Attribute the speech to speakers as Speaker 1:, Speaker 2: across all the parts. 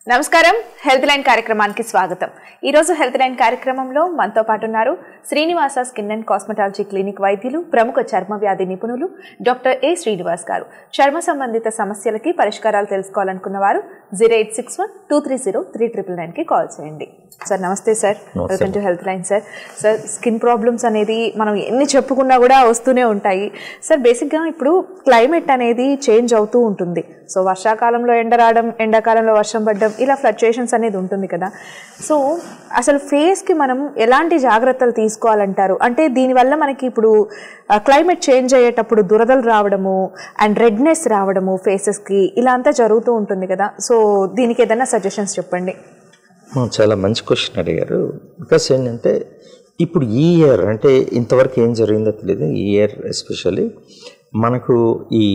Speaker 1: నమస్కారం health line కార్యక్రమానికి స్వాగతం ఈ రోజు హెల్త్ లైన్ కార్యక్రమంలో మనతో పాటు ఉన్నారు Srinivasa skin and cosmetology clinic వైద్యులు ప్రముఖ చర్మ వ్యాధి నిపుణులు డాక్టర్ ఏ శ్రీనివాస్ గారు చర్మ సంబంధిత సమస్యలకి పరిష్కారాలు తెలుసుకోవాలనుకున్న వారు zero eight six one two three zero three triple నైన్కి కాల్ చేయండి సార్ నమస్తే సార్
Speaker 2: నమస్తే.
Speaker 1: Welcome to health line sir sir skin problems అనేది మనం ఎన్ని చెప్పుకున్నా కూడా వస్తూనే ఉంటాయి సార్ బేసిక్గా ఇప్పుడు క్లైమేట్ అనేది చేంజ్ అవుతూ ఉంటుంది సో వర్షాకాలంలో ఎండ రావడం ఎండాకాలంలో వర్షం పడడం ఇలా ఫ్లక్చుయేషన్స్ అనేది ఉంటుంది కదా సో అసలు ఫేస్కి మనం ఎలాంటి జాగ్రత్తలు తీసుకోవాలంటారు అంటే దీనివల్ల మనకి ఇప్పుడు క్లైమేట్ చేంజ్ అయ్యేటప్పుడు దురదలు రావడము అండ్ రెడ్నెస్ రావడము ఫేసెస్కి ఇలా అంతా జరుగుతూ ఉంటుంది కదా సో దీనికి ఏదైనా సజెషన్స్ చెప్పండి
Speaker 2: ఆ, చాలా మంచి క్వశ్చన్ అడిగారు బికాస్ ఏంటంటే ఇప్పుడు ఈ ఇయర్ అంటే ఇంతవరకు ఏం జరిగిందో తెలియదు ఈ ఇయర్ ఎస్పెషల్లీ మనకు ఈ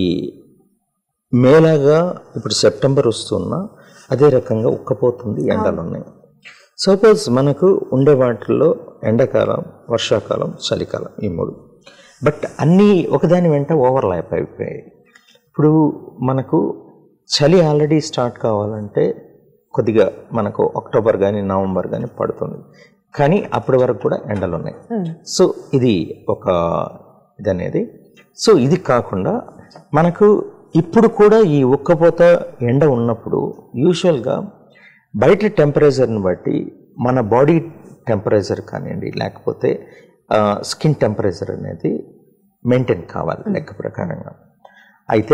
Speaker 2: మేలాగా ఇప్పుడు సెప్టెంబర్ వస్తున్నా అదే రకంగా ఉక్కపోతుంది ఎండలు ఉన్నాయి సపోజ్ మనకు ఉండే వాటిల్లో ఎండాకాలం వర్షాకాలం చలికాలం ఈ మూడు బట్ అన్నీ ఒకదాని వెంట ఓవర్లాప్ అయిపోయాయి ఇప్పుడు మనకు చలి ఆల్రెడీ స్టార్ట్ కావాలంటే కొద్దిగా మనకు అక్టోబర్ కానీ నవంబర్ కానీ పడుతుంది కానీ అప్పటి వరకు కూడా ఎండలు ఉన్నాయి సో ఇది ఒక ఇది అనేది సో ఇది కాకుండా మనకు ఇప్పుడు కూడా ఈ ఉక్కపోత ఎండ ఉన్నప్పుడు యూజువల్గా బయట టెంపరేచర్ని బట్టి మన బాడీ టెంపరేచర్ కానివ్వండి లేకపోతే స్కిన్ టెంపరేచర్ అనేది మెయింటైన్ కావాలి లెక్క ప్రకారంగా అయితే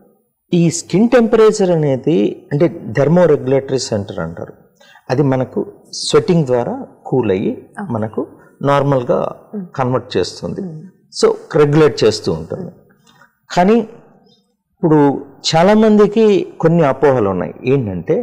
Speaker 2: ఈ స్కిన్ టెంపరేచర్ అనేది అంటే థెర్మో రెగ్యులేటరీ సెంటర్ అంటారు అది మనకు స్వెట్టింగ్ ద్వారా కూల్ అయ్యి మనకు నార్మల్గా కన్వర్ట్ చేస్తుంది సో రెగ్యులేట్ చేస్తూ ఉంటుంది కానీ ఇప్పుడు చాలామందికి కొన్ని అపోహలు ఉన్నాయి ఏంటంటే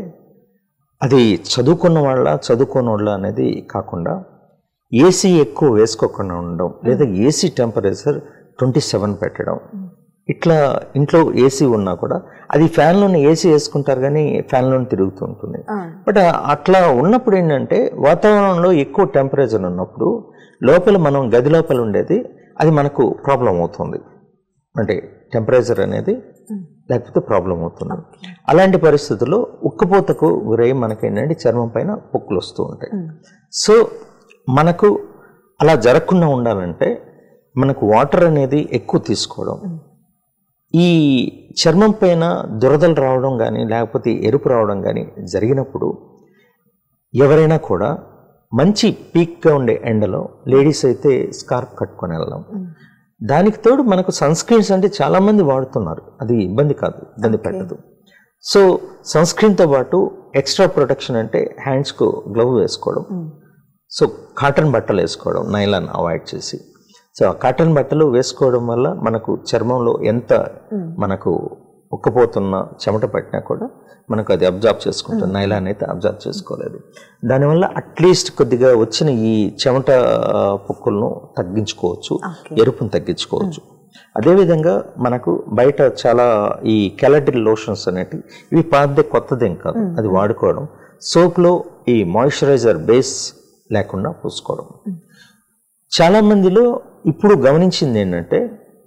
Speaker 2: అది చదువుకున్న వాళ్ళ చదువుకున్న వాళ్ళ అనేది కాకుండా ఏసీ ఎక్కువ వేసుకోకుండా ఉండడం లేదా ఏసీ టెంపరేచర్ ట్వంటీ సెవెన్ పెట్టడం ఇట్లా ఇంట్లో ఏసీ ఉన్నా కూడా అది ఫ్యాన్లోనే ఏసీ వేసుకుంటారు కానీ ఫ్యాన్లోనే తిరుగుతూ ఉంటుంది బట్ అట్లా ఉన్నప్పుడు ఏంటంటే వాతావరణంలో ఎక్కువ టెంపరేచర్ ఉన్నప్పుడు లోపల మనం గది లోపల ఉండేది అది మనకు ప్రాబ్లం అవుతుంది అంటే టెంపరేచర్ అనేది లేకపోతే ప్రాబ్లం అవుతుంది అలాంటి పరిస్థితుల్లో ఉక్కపోతకు గురై మనకి ఏంటంటే చర్మం పైన పొక్కులు వస్తూ ఉంటాయి సో మనకు అలా జరగకుండా ఉండాలంటే మనకు వాటర్ అనేది ఎక్కువ తీసుకోవడం ఈ చర్మం పైన దురదలు రావడం కానీ లేకపోతే ఎరుపు రావడం కానీ జరిగినప్పుడు ఎవరైనా కూడా మంచి పీక్గా ఉండే ఎండలో లేడీస్ అయితే స్కార్ఫ్ కట్టుకొని వెళ్ళడం దానికి తోడు మనకు సన్ స్క్రీన్స్ అంటే చాలామంది వాడుతున్నారు అది ఇబ్బంది కాదు ఇబ్బంది పెట్టదు సో సన్ స్క్రీన్తో పాటు ఎక్స్ట్రా ప్రొటెక్షన్ అంటే హ్యాండ్స్కు గ్లవ్ వేసుకోవడం సో కాటన్ బట్టలు వేసుకోవడం నైలాన్ అవాయిడ్ చేసి సో ఆ కాటన్ బట్టలు వేసుకోవడం వల్ల మనకు చర్మంలో ఎంత మనకు ఉక్కపోతున్న చెమట పట్టినా కూడా మనకు అది అబ్జార్బ్ చేసుకుంటుంది నైలాన్ అయితే అబ్జార్బ్ చేసుకోలేదు దానివల్ల అట్లీస్ట్ కొద్దిగా వచ్చిన ఈ చెమట ఆ, పొక్కులను తగ్గించుకోవచ్చు ఎరుపును తగ్గించుకోవచ్చు అదేవిధంగా మనకు బయట చాలా ఈ కెలటిల్ లోషన్స్ అనేటివి ఇవి పాతదే కొత్తదేం కాదు అది వాడుకోవడం సోప్లో ఈ మాయిశ్చరైజర్ బేస్ లేకుండా పూసుకోవడం చాలా మందిలో ఇప్పుడు గమనించింది ఏంటంటే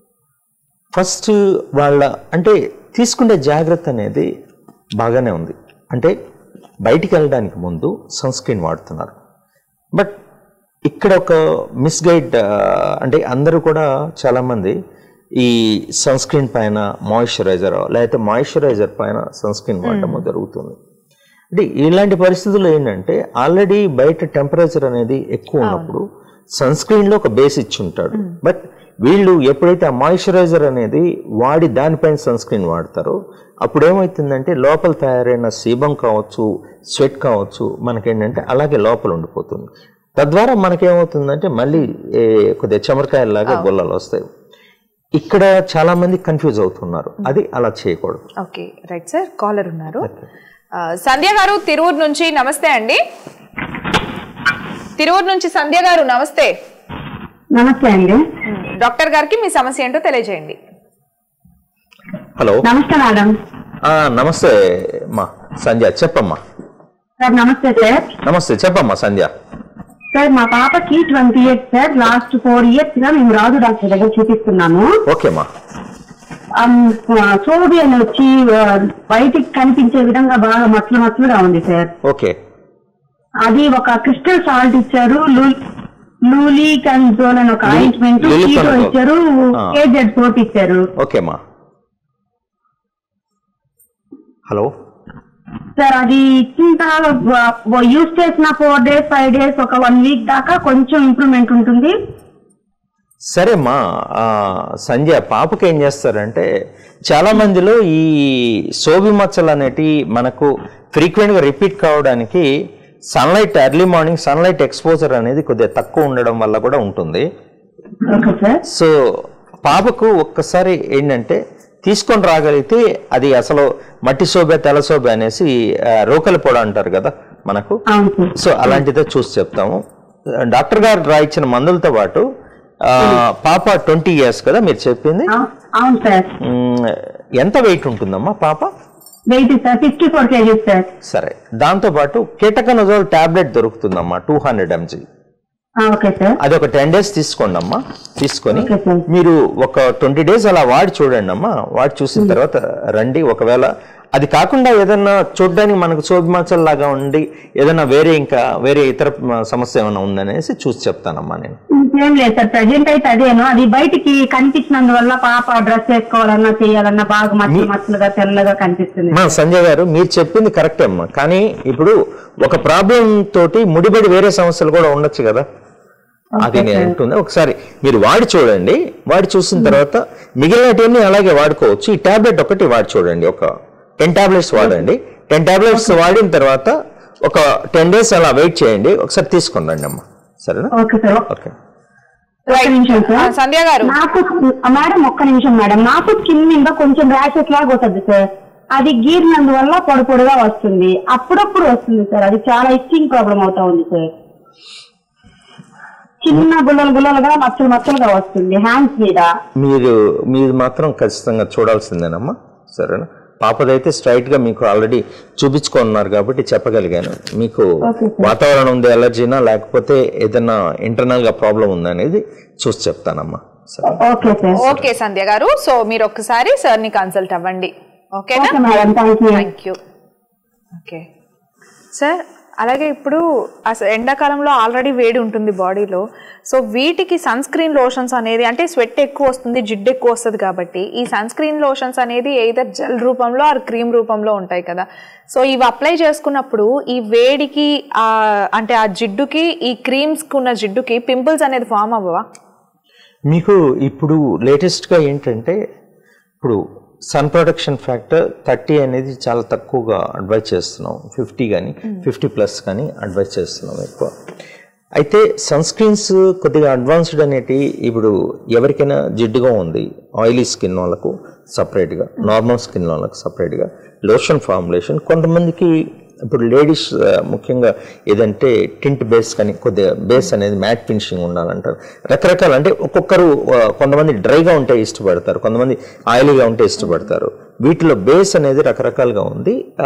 Speaker 2: ఫస్ట్ వాళ్ళ అంటే తీసుకునే జాగ్రత్త అనేది బాగానే ఉంది అంటే బయటికి వెళ్ళడానికి ముందు సన్ స్క్రీన్ వాడుతున్నారు బట్ ఇక్కడ ఒక మిస్గైడ్ అంటే అందరూ కూడా చాలామంది ఈ సన్ స్క్రీన్ పైన మాయిశ్చరైజర్ లేకపోతే మాయిశ్చరైజర్ పైన సన్ స్క్రీన్ వాడటం జరుగుతుంది అంటే ఇలాంటి పరిస్థితుల్లో ఏంటంటే ఆల్రెడీ బయట టెంపరేచర్ అనేది ఎక్కువ ఉన్నప్పుడు సన్ స్క్రీన్లో ఒక బేస్ ఇచ్చి ఉంటాడు బట్ వీళ్ళు ఎప్పుడైతే ఆ మాయిశ్చరైజర్ అనేది వాడి దానిపైన సన్ స్క్రీన్ వాడతారో అప్పుడు ఏమవుతుందంటే లోపల తయారైన సీబం కావచ్చు స్వెట్ కావచ్చు మనకేంటంటే అలాగే లోపల ఉండిపోతుంది తద్వారా మనకేమవుతుందంటే మళ్ళీ ఏ, కొద్దిగా చెమరకాయలాగా గొల్లలు వస్తాయి ఇక్కడ చాలా మంది కన్ఫ్యూజ్ అవుతున్నారు అది అలా చేయకూడదు
Speaker 1: ఓకే రైట్ సార్ కాలర్ ఉన్నారు ఆ, సంధ్య గారు తిరువురు నుంచి నమస్తే అండి తిరువురు నుంచి సంధ్య గారు నమస్తే
Speaker 3: నమస్తే అండి
Speaker 1: డాక్టర్ గారికి మీ సమస్య ఏంటో తెలియజేయండి
Speaker 2: హలో
Speaker 3: నమస్తే మేడం
Speaker 2: ఆ, నమస్తే మా సంధ్య చెప్పమ్మా
Speaker 3: సార్ నమస్తే సార్
Speaker 2: నమస్తే చెప్పమ్మా సంధ్య
Speaker 3: సార్ మా పాపకి twenty years sir last four years గా మేము రాజు డాక్టర్ దగ్గర చూపిస్తున్నాము
Speaker 2: ఓకేమ్మా
Speaker 3: సోడియం వచ్చి ఆ, బయటికి కనిపించే విధంగా బాగా మచ్చలు మచ్చలుగా ఉంది సార్
Speaker 2: ఓకే
Speaker 3: అది ఒక క్రిస్టల్ సాల్ట్ ఇచ్చారు లూలీ కన్జోల్ అని ఒక
Speaker 2: లూ-
Speaker 3: ఆయింట్మెంట్
Speaker 2: లూలి
Speaker 3: కీటో
Speaker 2: కన్జోల్.
Speaker 3: ఇచ్చారు
Speaker 2: ఆ.
Speaker 3: కేజెడ్ సోప్ ఇచ్చారు
Speaker 2: ఓకేమ్మా హలో
Speaker 3: సార్ అది ఇచ్చిన తర్వాత యూజ్ చేసిన ఫోర్ డేస్ ఫైవ్ డేస్ ఒక వన్ వీక్ దాకా కొంచెం ఇంప్రూవ్మెంట్ ఉంటుంది
Speaker 2: సరేమ్మా ఆ, సంజయ్ పాపకి ఏం చేస్తారంటే చాలా మందిలో ఈ సోబి మచ్చలు అనేటివి మనకు ఫ్రీక్వెంట్గా రిపీట్ కావడానికి sunlight early morning sunlight exposure అనేది కొద్దిగా తక్కువ ఉండడం వల్ల కూడా ఉంటుంది
Speaker 3: ఓకే సార్
Speaker 2: సో పాపకు ఒక్కసారి ఏంటంటే తీసుకొని రాగలిగితే అది అసలు మట్టి శోభ తెల్ల శోభ అనేసి ఆ, రోకలి పొడ అంటారు కదా మనకు
Speaker 3: అవును సార్
Speaker 2: సో అలాంటిదే చూసి చెప్తాము డాక్టర్ గారు రాయించిన మందులతో పాటు ఆ, పాప ట్వంటీ ఇయర్స్ కదా మీరు చెప్పింది
Speaker 3: అవు- అవును సార్
Speaker 2: మ్, ఎంత వెయిట్ ఉంటుందమ్మా పాప
Speaker 3: weight sir fifty four kgs sir
Speaker 2: సరే దాంతోపాటు కీటకనజోల్ టాబ్లెట్ దొరుకుతుందమ్మా టూ హండ్రెడ్ ఎంజీ
Speaker 3: ఆ, ఓకే సార్
Speaker 2: అది ఒక టెన్ డేస్ తీసుకోండి అమ్మా తీసుకొని
Speaker 3: ఓకే సార్.
Speaker 2: మీరు ఒక ట్వంటీ డేస్ అలా వాడి చూడండి అమ్మా వాడి చూసిన తర్వాత రండి ఒకవేళ అది కాకుండా ఏదన్నా చూడడానికి మనకు సోభిమాచల్ లాగా ఉండి ఏదైనా వేరే ఇంకా వేరే ఇతర మ, సమస్య ఏమైనా ఉందనేసి చూసి చెప్తానమ్మా నేను
Speaker 3: ఇంకేం లేదు సార్ ప్రజెంట్ అయితే అదేను అది బయటికి కనిపించినందువల్ల పాప డ్రెస్ వేసుకోవాలన్నా చేయాలన్నా బాగా మచ్చలు మచ్చలుగా తెల్లగా కనిపిస్తుంది
Speaker 2: మా సంజయ్ గారు మీరు చెప్పింది కరెక్టే అమ్మా కానీ ఇప్పుడు ఒక ప్రాబ్లం తోటి ముడిపడి వేరే సమస్యలు కూడా ఉండొచ్చు కదా అది నేను అంటుంది ఒకసారి మీరు వాడి చూడండి వాడి చూసిన తర్వాత మిగిలినటివన్నీ అలాగే వాడుకోవచ్చు ఈ టాబ్లెట్ ఒకటి వాడి చూడండి ఒక టెన్ టాబ్లెట్స్ వాడండి టెన్ టాబ్లెట్స్ వాడిన తర్వాత ఒక టెన్ డేస్ అలా వెయిట్ చేయండి ఒకసారి తీసుకుని రండి అమ్మా సరేనా
Speaker 3: ఓకే సార్
Speaker 2: ఓకే
Speaker 3: ఒక్క నిమిషం
Speaker 1: ఆ,
Speaker 3: సార్
Speaker 1: సంధ్య గారు
Speaker 3: నాకు మేడం ఒక్క నిమిషం మేడం నాకు స్కిన్ మీద కొంచెం ర్యాషెస్ లాగా వస్తుంది సార్ అది గీరినందువల్ల పొడి పొడిగా వస్తుంది అప్పుడప్పుడు వస్తుంది సార్ అది చాలా ఇచ్చింగ్ ప్రాబ్లం అవుతా ఉంది సార్ చిన్న గుల్లలు గుల్లలుగా మచ్చలు మచ్చలుగా వస్తుంది హ్యాండ్స్ మీద
Speaker 2: మీరు మీరు మాత్రం ఖచ్చితంగా చూడాల్సిందేనమ్మా సరేనా పాపదైతే స్ట్రైట్ గా మీకు ఆల్రెడీ చూపించుకున్నారు కాబట్టి చెప్పగలిగాను మీకు
Speaker 3: Okay, sir.
Speaker 2: వాతావరణం ఉంది ఎలర్జీనా లేకపోతే ఏదైనా ఇంటర్నల్ గా ప్రాబ్లం ఉందా అనేది చూసి చెప్తానమ్మా సరే
Speaker 3: ఓకే సార్
Speaker 1: ఓకే సంధ్య గారు సో మీరు ఒక్కసారి సార్ ని కన్సల్ట్ అవ్వండి ఓకేనా
Speaker 3: okay madam thank you
Speaker 1: thank you okay sir అలాగే ఇప్పుడు అసలు ఎండాకాలంలో ఆల్రెడీ వేడి ఉంటుంది బాడీలో సో వీటికి సన్ స్క్రీన్ లోషన్స్ అనేది అంటే స్వెట్ ఎక్కువ వస్తుంది జిడ్డు ఎక్కువ వస్తుంది కాబట్టి ఈ సన్ స్క్రీన్ లోషన్స్ అనేది ఏదర్ జెల్ రూపంలో ఆర్ క్రీమ్ రూపంలో ఉంటాయి కదా సో ఇవి అప్లై చేసుకున్నప్పుడు ఈ వేడికి ఆ అంటే ఆ జిడ్డుకి ఈ క్రీమ్స్కి ఉన్న జిడ్డుకి పింపుల్స్ అనేది ఫామ్ అవ్వవా
Speaker 2: మీకు ఇప్పుడు లేటెస్ట్గా ఏంటంటే ఇప్పుడు సన్ ప్రొటెక్షన్ ఫ్యాక్టర్ థర్టీ అనేది చాలా తక్కువగా అడ్వైజ్ చేస్తున్నాం ఫిఫ్టీ కానీ ఫిఫ్టీ ప్లస్ కానీ అడ్వైజ్ చేస్తున్నాం ఎక్కువ అయితే సన్ స్క్రీన్స్ కొద్దిగా అడ్వాన్స్డ్ అనేటి ఇప్పుడు ఎవరికైనా జిడ్డుగా ఉంది ఆయిలీ స్కిన్ వాళ్ళకు సపరేట్గా నార్మల్ స్కిన్ వాళ్ళకు సపరేట్గా లోషన్ ఫార్ములేషన్ కొంతమందికి ఇప్పుడు లేడీస్ ముఖ్యంగా ఏదంటే టింట్ బేస్ కానీ కొద్దిగా బేస్ అనేది మ్యాట్ ఫినిషింగ్ ఉండాలంటారు రకరకాల అంటే ఒక్కొక్కరు ఆ, కొంతమంది డ్రైగా ఉంటే ఇష్టపడతారు కొంతమంది ఆయిలీగా ఉంటే ఇష్టపడతారు వీటిలో బేస్ అనేది రకరకాలుగా ఉంది ఆ,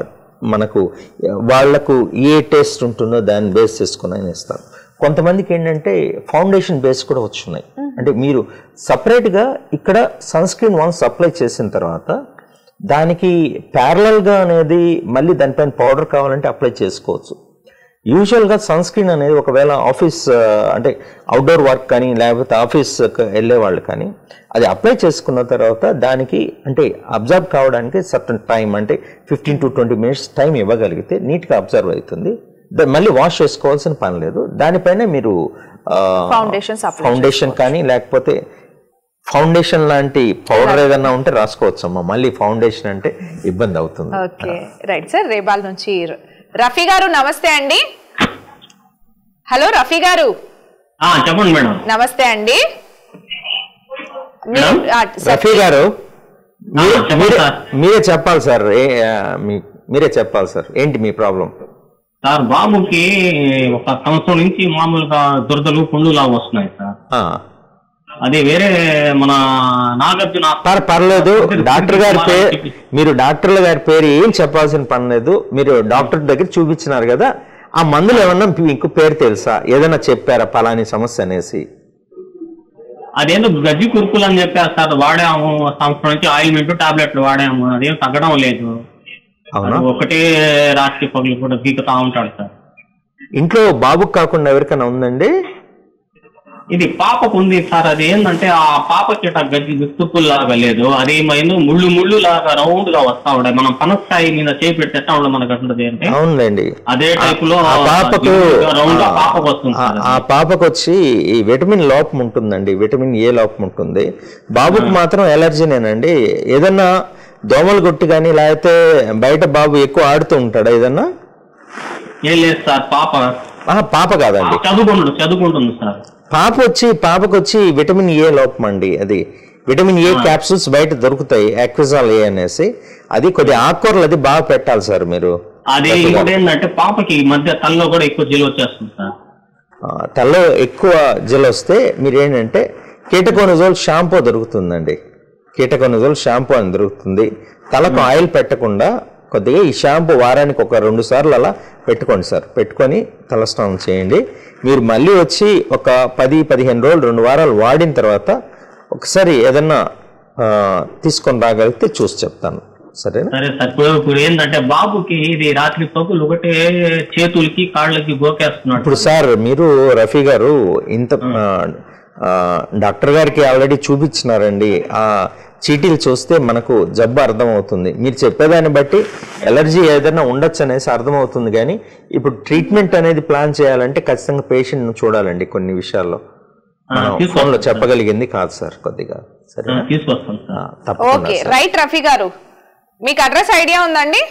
Speaker 2: మనకు వాళ్లకు ఏ టేస్ట్ ఉంటుందో దాన్ని బేస్ చేసుకుని ఆయన ఇస్తారు కొంతమందికి ఏంటంటే ఫౌండేషన్ బేస్ కూడా వచ్చున్నాయి అంటే మీరు సపరేట్గా ఇక్కడ సన్ స్క్రీన్ వన్స్ అప్లై చేసిన తర్వాత దానికి ప్యారలల్గా అనేది మళ్ళీ దానిపైన పౌడర్ కావాలంటే అప్లై చేసుకోవచ్చు యూజువల్గా సన్ స్క్రీన్ అనేది ఒకవేళ ఆఫీస్ ఆ, అంటే అవుట్డోర్ వర్క్ కానీ లేకపోతే ఆఫీస్ వెళ్ళే వాళ్ళు కానీ అది అప్లై చేసుకున్న తర్వాత దానికి అంటే అబ్జర్వ్ కావడానికి సర్టన్ టైం అంటే fifteen to twenty minutes time ఇవ్వగలిగితే నీట్గా అబ్జర్వ్ అవుతుంది దా- మళ్ళీ వాష్ చేసుకోవాల్సిన పని లేదు దానిపైన మీరు
Speaker 1: Foundations apply
Speaker 2: ఫౌండేషన్ కానీ లేకపోతే ఫౌండేషన్ లాంటి పౌడర్ ఏదన్నా ఉంటే రాసుకోవచ్చు అమ్మా మళ్ళీ ఫౌండేషన్ అంటే ఇబ్బంది అవుతుంది
Speaker 1: ఓకే రైట్ సార్ రేబాల్ నుంచి రఫీ గారు నమస్తే అండి హలో రఫీ గారు
Speaker 4: ఆ, చెప్పండి మేడం
Speaker 1: నమస్తే అండి మీ-
Speaker 4: మేడం?
Speaker 1: ఆ, సార్,
Speaker 2: రఫీ గారు మీరే-
Speaker 4: చెప్పండి
Speaker 2: మీరే-
Speaker 4: సార్.
Speaker 2: మీరే చెప్పాలి సార్ ఏ- ఆ, మీ- మీరే చెప్పాలి సార్ ఏంటి మీ ప్రాబ్లం
Speaker 4: సార్ బాబుకి ఒక సంవత్సరం నుంచి మామూలుగా దురదలు పుండులా వస్తున్నాయి సార్ అది వేరే మన నాగార్జున
Speaker 2: సార్ పర్లేదు డాక్టర్ గారి పేరు మీరు డాక్టర్ల గారి పేరు ఏం చెప్పాల్సిన పని లేదు మీరు డాక్టర్ దగ్గర చూపించినారు కదా ఆ మందులు ఏమన్నా మీకు పేరు తెలుసా ఏదైనా చెప్పారా పలాని సమస్య అనేసి
Speaker 4: అదేందో గజ్జి కురుకులు అని చెప్పారు సార్ వాడాము సంవత్సరం నుంచి ఆయిల్మెంట్ టాబ్లెట్లు వాడాము అదేం తగ్గడం లేదు
Speaker 2: అవునా
Speaker 4: అది ఒకటే రాత్రి పగులు కూడా గీకుతా ఉంటాడు సార్
Speaker 2: ఇంట్లో బాబుకి కాకుండా ఎవరికైనా ఉందండి
Speaker 4: ఇది పాపకు ఉంది సార్ అది ఏంటంటే ఆ పాపకి ఇట్లా గజ్జి విస్తుపుల్ లాగా లేదు అదేమైంది ముళ్ళు ముళ్ళు లాగా రౌండ్ గా వస్తా ఉండే మనం పనస్థాయి మీద చేయి పెడితే ఎట్లా ఉండదు మనకు అట్లది అంటే
Speaker 2: అవునులేండి
Speaker 4: అదే టైప్ లో
Speaker 2: ఆ పాపకు
Speaker 4: రౌండ్ గా పాపకు వస్తుంది
Speaker 2: ఆ-
Speaker 4: సార్
Speaker 2: ఆ పాపకు వచ్చి ఈ విటమిన్ లోపం ఉంటుందండి విటమిన్ ఏ లోపం ఉంటుంది బాబుకు మాత్రం ఎలర్జీనేనండి ఏదన్నా దోమలు కొట్టి కానీ లేకపోతే బయట బాబు ఎక్కువ ఆడుతూ ఉంటాడా ఏదన్నా
Speaker 4: ఏం లేదు సార్ పాప
Speaker 2: ఆ, పాప కాదండి
Speaker 4: చదువుకుంటుంది చదువుకుంటుంది సార్
Speaker 2: పాప వచ్చి పాపకు వచ్చి విటమిన్ ఏ లోపం అండి అది విటమిన్ ఏ క్యాప్సూల్స్ బయట దొరుకుతాయి యాక్విజాల్ ఏ అనేసి అది కొద్ది ఆకుకూరలు అది బాగా పెట్టాలి సార్ మీరు
Speaker 4: అది ఇంకోటి ఏంటంటే పాపకి ఈ మధ్య తల్లో కూడా ఎక్కువ జిల్ వచ్చేస్తుంది సార్
Speaker 2: ఆ, తలలో ఎక్కువ జెల్ వస్తే మీరు ఏంటంటే కీటకోనజోల్ షాంపూ దొరుకుతుందండి కీటకోనజోల్ షాంపూ అని దొరుకుతుంది తలకు ఆయిల్ పెట్టకుండా కొద్దిగా ఈ షాంపూ వారానికి ఒక రెండు సార్లు అలా పెట్టుకోండి సార్ పెట్టుకొని తలస్నానం చేయండి మీరు మళ్ళీ వచ్చి ఒక పది పదిహేను రోజులు రెండు వారాలు వాడిన తర్వాత ఒకసారి ఏదన్నా ఆ, తీసుకొని రాగలిగితే చూసి చెప్తాను సరేనా
Speaker 4: సరే సార్ ఇప్పుడు ఇప్పుడు ఏంటంటే బాబుకి ఇది రాత్రి పగులు ఒకటే చేతులకి కాళ్ళకి గోకేస్తున్నాడు
Speaker 2: ఇప్పుడు సార్ మీరు రఫీ గారు ఇంత ఆ, ఆ, డాక్టర్ గారికి ఆల్రెడీ చూపించినారండి ఆ చీటీలు చూస్తే మనకు జబ్బు అర్థమవుతుంది మీరు చెప్పేదాన్ని బట్టి ఎలర్జీ ఏదైనా ఉండొచ్చు అనేసి అర్థమవుతుంది కానీ ఇప్పుడు ట్రీట్మెంట్ అనేది ప్లాన్ చేయాలంటే ఖచ్చితంగా పేషెంట్ను చూడాలండి కొన్ని విషయాల్లో మనం
Speaker 4: తీసుకొస్తాను
Speaker 2: ఫోన్లో చెప్పగలిగింది కాదు సార్ కొద్దిగా సరే
Speaker 4: ఆ, తీసుకొస్తాను
Speaker 2: ఆ,
Speaker 4: సార్
Speaker 2: తప్పకుండా
Speaker 1: ఓకే
Speaker 2: సార్.
Speaker 1: రైట్ రఫీ గారు మీకు అడ్రస్ ఐడియా ఉందండి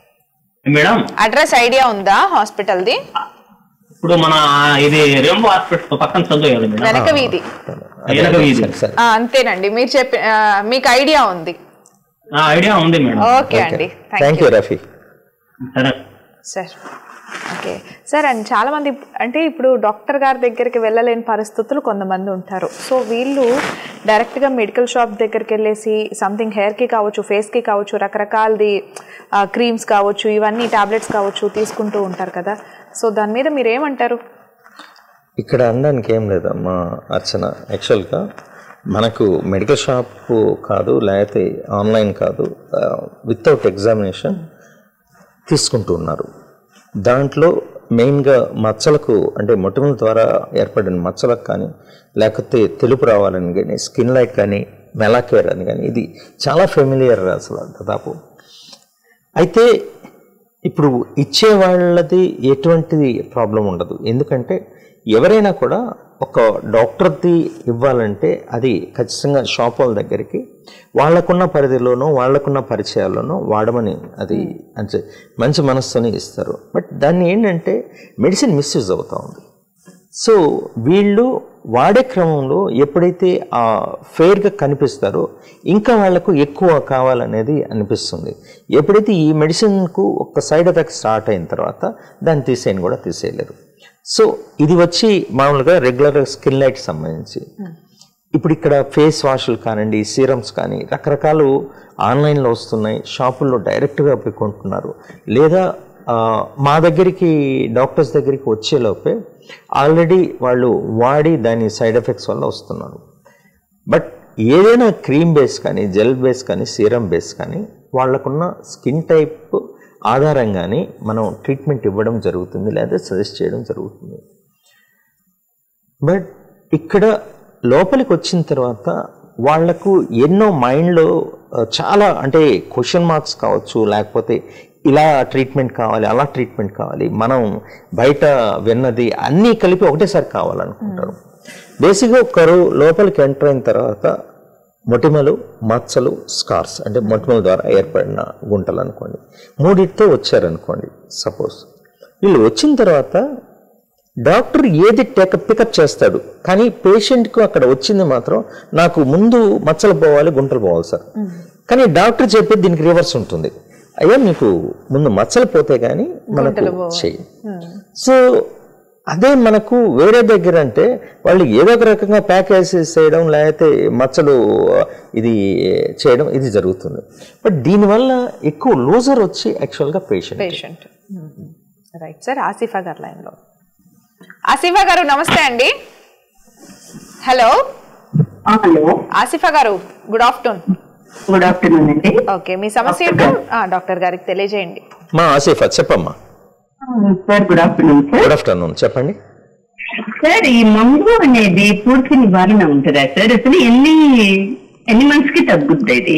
Speaker 4: మేడం
Speaker 1: అడ్రస్ ఐడియా ఉందా హాస్పిటల్ది
Speaker 4: ఇప్పుడు మన ఇది రెంబో హాస్పిటల్ పక్కన చదువు కదా మేడం
Speaker 1: వెనక వీధి
Speaker 2: అదే,
Speaker 4: వెనక
Speaker 2: అదే,
Speaker 4: వీధి.
Speaker 2: సరే, సరే.
Speaker 1: ఆ, అంతేనండి మీరు చెప్పి ఆ, మీకు ఐడియా ఉంది
Speaker 4: ఆ, ఐడియా ఉంది మేడం
Speaker 1: ఓకే అండి
Speaker 2: thank
Speaker 1: thank
Speaker 2: you
Speaker 1: you
Speaker 2: Rafi
Speaker 4: సరే
Speaker 1: సార్ ఓకే సార్ అండ్ చాలా మంది అంటే ఇప్పుడు డాక్టర్ గారి దగ్గరికి వెళ్ళలేని పరిస్థితులు కొంతమంది ఉంటారు సో వీళ్ళు డైరెక్ట్గా మెడికల్ షాప్ దగ్గరికి వెళ్ళేసి సంథింగ్ హెయిర్కి కావచ్చు ఫేస్కి కావచ్చు రకరకాలది క్రీమ్స్ కావచ్చు ఇవన్నీ టాబ్లెట్స్ కావచ్చు తీసుకుంటూ ఉంటారు కదా సో దాని మీద మీరు ఏమంటారు
Speaker 2: ఇక్కడ అనడానికి ఏం లేదమ్మా అర్చన యాక్చువల్గా మనకు మెడికల్ షాప్ కాదు లేకపోతే ఆన్లైన్ కాదు వితౌట్ ఎగ్జామినేషన్ తీసుకుంటూ ఉన్నారు దాంట్లో మెయిన్గా మచ్చలకు అంటే మొటిమల ద్వారా ఏర్పడిన మచ్చలకు కానీ లేకపోతే తెలుపు రావాలని కానీ స్కిన్ లైట్ కానీ మెలాకేర్ అని కానీ ఇది చాలా ఫెమిలియర్ అసలు దాదాపు అయితే ఇప్పుడు ఇచ్చే వాళ్ళది ఎటువంటి ప్రాబ్లం ఉండదు ఎందుకంటే ఎవరైనా కూడా ఒక డాక్టర్ది ఇవ్వాలంటే అది ఖచ్చితంగా షాప్ వాళ్ళ దగ్గరికి వాళ్ళకున్న పరిధిలోనూ వాళ్ళకున్న పరిచయాల్లోనూ వాడమని అది అంటే మంచి మనస్సుని ఇస్తారు బట్ దాన్ని ఏంటంటే మెడిసిన్ మిస్యూజ్ అవుతూ ఉంది సో వీళ్ళు వాడే క్రమంలో ఎప్పుడైతే ఆ ఫెయిర్గా కనిపిస్తారో ఇంకా వాళ్ళకు ఎక్కువ కావాలనేది అనిపిస్తుంది ఎప్పుడైతే ఈ మెడిసిన్కు ఒక సైడ్ ఎఫెక్ట్ స్టార్ట్ అయిన తర్వాత దాన్ని తీసేయని కూడా తీసేయలేరు సో ఇది వచ్చి మామూలుగా రెగ్యులర్ స్కిన్ లైట్ సంబంధించి ఇప్పుడు ఇక్కడ ఫేస్ వాష్లు కానివ్వండి సీరమ్స్ కానీ రకరకాలు ఆన్లైన్లో వస్తున్నాయి షాపుల్లో డైరెక్ట్గా పోయి కొంటున్నారు లేదా ఆ, మా దగ్గరికి డాక్టర్స్ దగ్గరికి వచ్చేలోపే ఆల్రెడీ వాళ్ళు వాడి దాని సైడ్ ఎఫెక్ట్స్ వల్ల వస్తున్నారు బట్ ఏదైనా క్రీమ్ బేస్ కానీ జెల్ బేస్ కానీ సీరం బేస్ కానీ వాళ్ళకున్న స్కిన్ టైప్ ఆధారంగానే మనం ట్రీట్మెంట్ ఇవ్వడం జరుగుతుంది లేదా సజెస్ట్ చేయడం జరుగుతుంది బట్ ఇక్కడ లోపలికి వచ్చిన తర్వాత వాళ్లకు ఎన్నో మైండ్లో ఆ, చాలా అంటే క్వశ్చన్ మార్క్స్ కావచ్చు లేకపోతే ఇలా ట్రీట్మెంట్ కావాలి అలా ట్రీట్మెంట్ కావాలి మనం బయట విన్నది అన్నీ కలిపి ఒకటేసారి కావాలనుకుంటారు బేసిక్గా ఒకరు లోపలికి ఎంటర్ అయిన తర్వాత మొటిమలు మచ్చలు స్కార్స్ అంటే మొటిమల ద్వారా ఏర్పడిన గుంటలు అనుకోండి మూడిటితో వచ్చారనుకోండి సపోజ్ వీళ్ళు వచ్చిన తర్వాత డాక్టర్ ఏది టేక పికప్ చేస్తాడు కానీ పేషెంట్కు అక్కడ వచ్చింది మాత్రం నాకు ముందు మచ్చలు పోవాలి గుంటలు పోవాలి సార్ కానీ డాక్టర్ చెప్పేది దీనికి రివర్స్ ఉంటుంది అయ్యా మీకు ముందు మచ్చలు పోతే కానీ మనకు చెయ్యి సో అదే మనకు వేరే దగ్గర అంటే వాళ్ళు ఏదో ఒక రకంగా ప్యాకేజ్ చేయడం లేకపోతే మచ్చలు ఇది చేయడం ఇది జరుగుతుంది బట్ దీనివల్ల ఎక్కువ లూజర్ వచ్చి యాక్చువల్గా patient
Speaker 1: patient right sir Asifa గారు లైన్లో ఆసిఫా గారు నమస్తే అండి హలో
Speaker 3: హలో
Speaker 1: ఆసిఫా గారు గుడ్ ఆఫ్టర్నూన్
Speaker 3: గుడ్ ఆఫ్టర్నూన్ అండి
Speaker 1: ఓకే మీ సమస్య ఏంటో ఆ, డాక్టర్ గారికి తెలియజేయండి
Speaker 2: మా ఆసిఫా చెప్పమ్మా
Speaker 3: sir good afternoon sir
Speaker 2: good afternoon చెప్పండి
Speaker 3: సార్ ఈ మంగు అనేది పూర్తి నివారణ ఉంటుందా సార్ అసలు ఎన్ని ఎన్ని మంత్స్ కి తగ్గుద్ది ఇది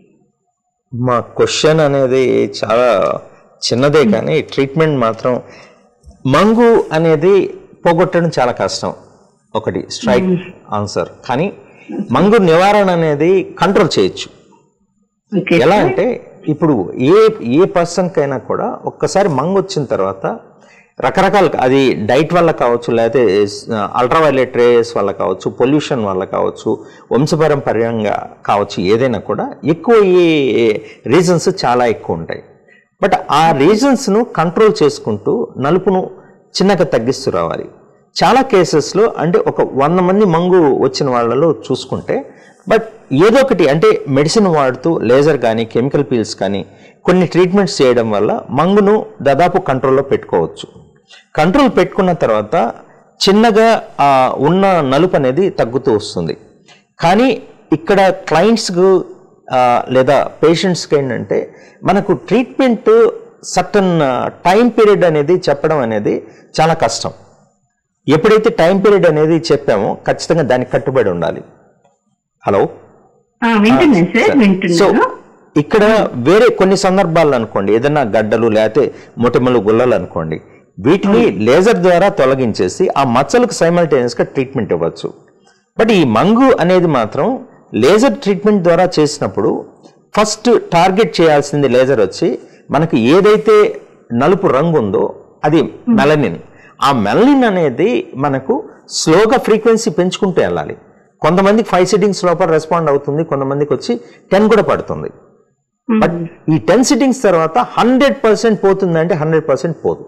Speaker 2: మా క్వశ్చన్ అనేది చాలా చిన్నదే కానీ ట్రీట్మెంట్ మాత్రం మంగు అనేది పోగొట్టడం చాలా కష్టం ఒకటి స్ట్రైక్ ఆన్సర్ కానీ మంగు నివారణ అనేది కంట్రోల్ చేయొచ్చు
Speaker 3: ఓకే
Speaker 2: ఎలా అంటే ఇప్పుడు ఏ ఏ పర్సన్కైనా కూడా ఒక్కసారి మంగు వచ్చిన తర్వాత రకరకాల అది డైట్ వల్ల కావచ్చు లేకపోతే అల్ట్రావైలెట్ రేస్ వల్ల కావచ్చు పొల్యూషన్ వల్ల కావచ్చు వంశపారంపర్యంగా కావచ్చు ఏదైనా కూడా ఎక్కువ ఈ రీజన్స్ చాలా ఎక్కువ ఉంటాయి బట్ ఆ రీజన్స్ను కంట్రోల్ చేసుకుంటూ నలుపును చిన్నగా తగ్గిస్తూ రావాలి చాలా కేసెస్లో అంటే ఒక వంద మంది మంగు వచ్చిన వాళ్ళలో చూసుకుంటే బట్ ఏదో ఒకటి అంటే మెడిసిన్ వాడుతూ లేజర్ కానీ కెమికల్ పీల్స్ కానీ కొన్ని ట్రీట్మెంట్స్ చేయడం వల్ల మంగును దాదాపు కంట్రోల్లో పెట్టుకోవచ్చు కంట్రోల్ పెట్టుకున్న తర్వాత చిన్నగా ఆ, ఉన్న నలుపు అనేది తగ్గుతూ వస్తుంది కానీ ఇక్కడ క్లయింట్స్కు లేదా పేషెంట్స్కి ఏంటంటే మనకు ట్రీట్మెంట్ సర్టన్ టైం పీరియడ్ అనేది చెప్పడం అనేది చాలా కష్టం ఎప్పుడైతే టైం పీరియడ్ అనేది చెప్పామో ఖచ్చితంగా దానికి కట్టుబడి ఉండాలి హలో
Speaker 3: ఆ, వింటున్నాను సార్
Speaker 2: సో
Speaker 3: వింటున్నాను
Speaker 2: ఇక్కడ వేరే కొన్ని సందర్భాల్లో అనుకోండి ఏదైనా గడ్డలు లేకపోతే మొటిమలు గుల్లలు అనుకోండి వీటిని లేజర్ ద్వారా తొలగించేసి ఆ మచ్చలకు simultaneous గా ట్రీట్మెంట్ ఇవ్వచ్చు బట్ ఈ మంగు అనేది మాత్రం లేజర్ ట్రీట్మెంట్ ద్వారా చేసినప్పుడు ఫస్ట్ టార్గెట్ చేయాల్సింది లేజర్ వచ్చి మనకు ఏదైతే నలుపు రంగు ఉందో అది మెలనిన్ ఆ మెలనిన్ అనేది మనకు స్లోగా ఫ్రీక్వెన్సీ పెంచుకుంటూ వెళ్ళాలి కొంతమందికి ఫైవ్ సిట్టింగ్స్ లోపల రెస్పాండ్ అవుతుంది కొంతమందికి వచ్చి టెన్ కూడా పడుతుంది బట్ ఈ టెన్ సిట్టింగ్స్ తర్వాత హండ్రెడ్ పర్సెంట్ పోతుందంటే హండ్రెడ్ పర్సెంట్ పోదు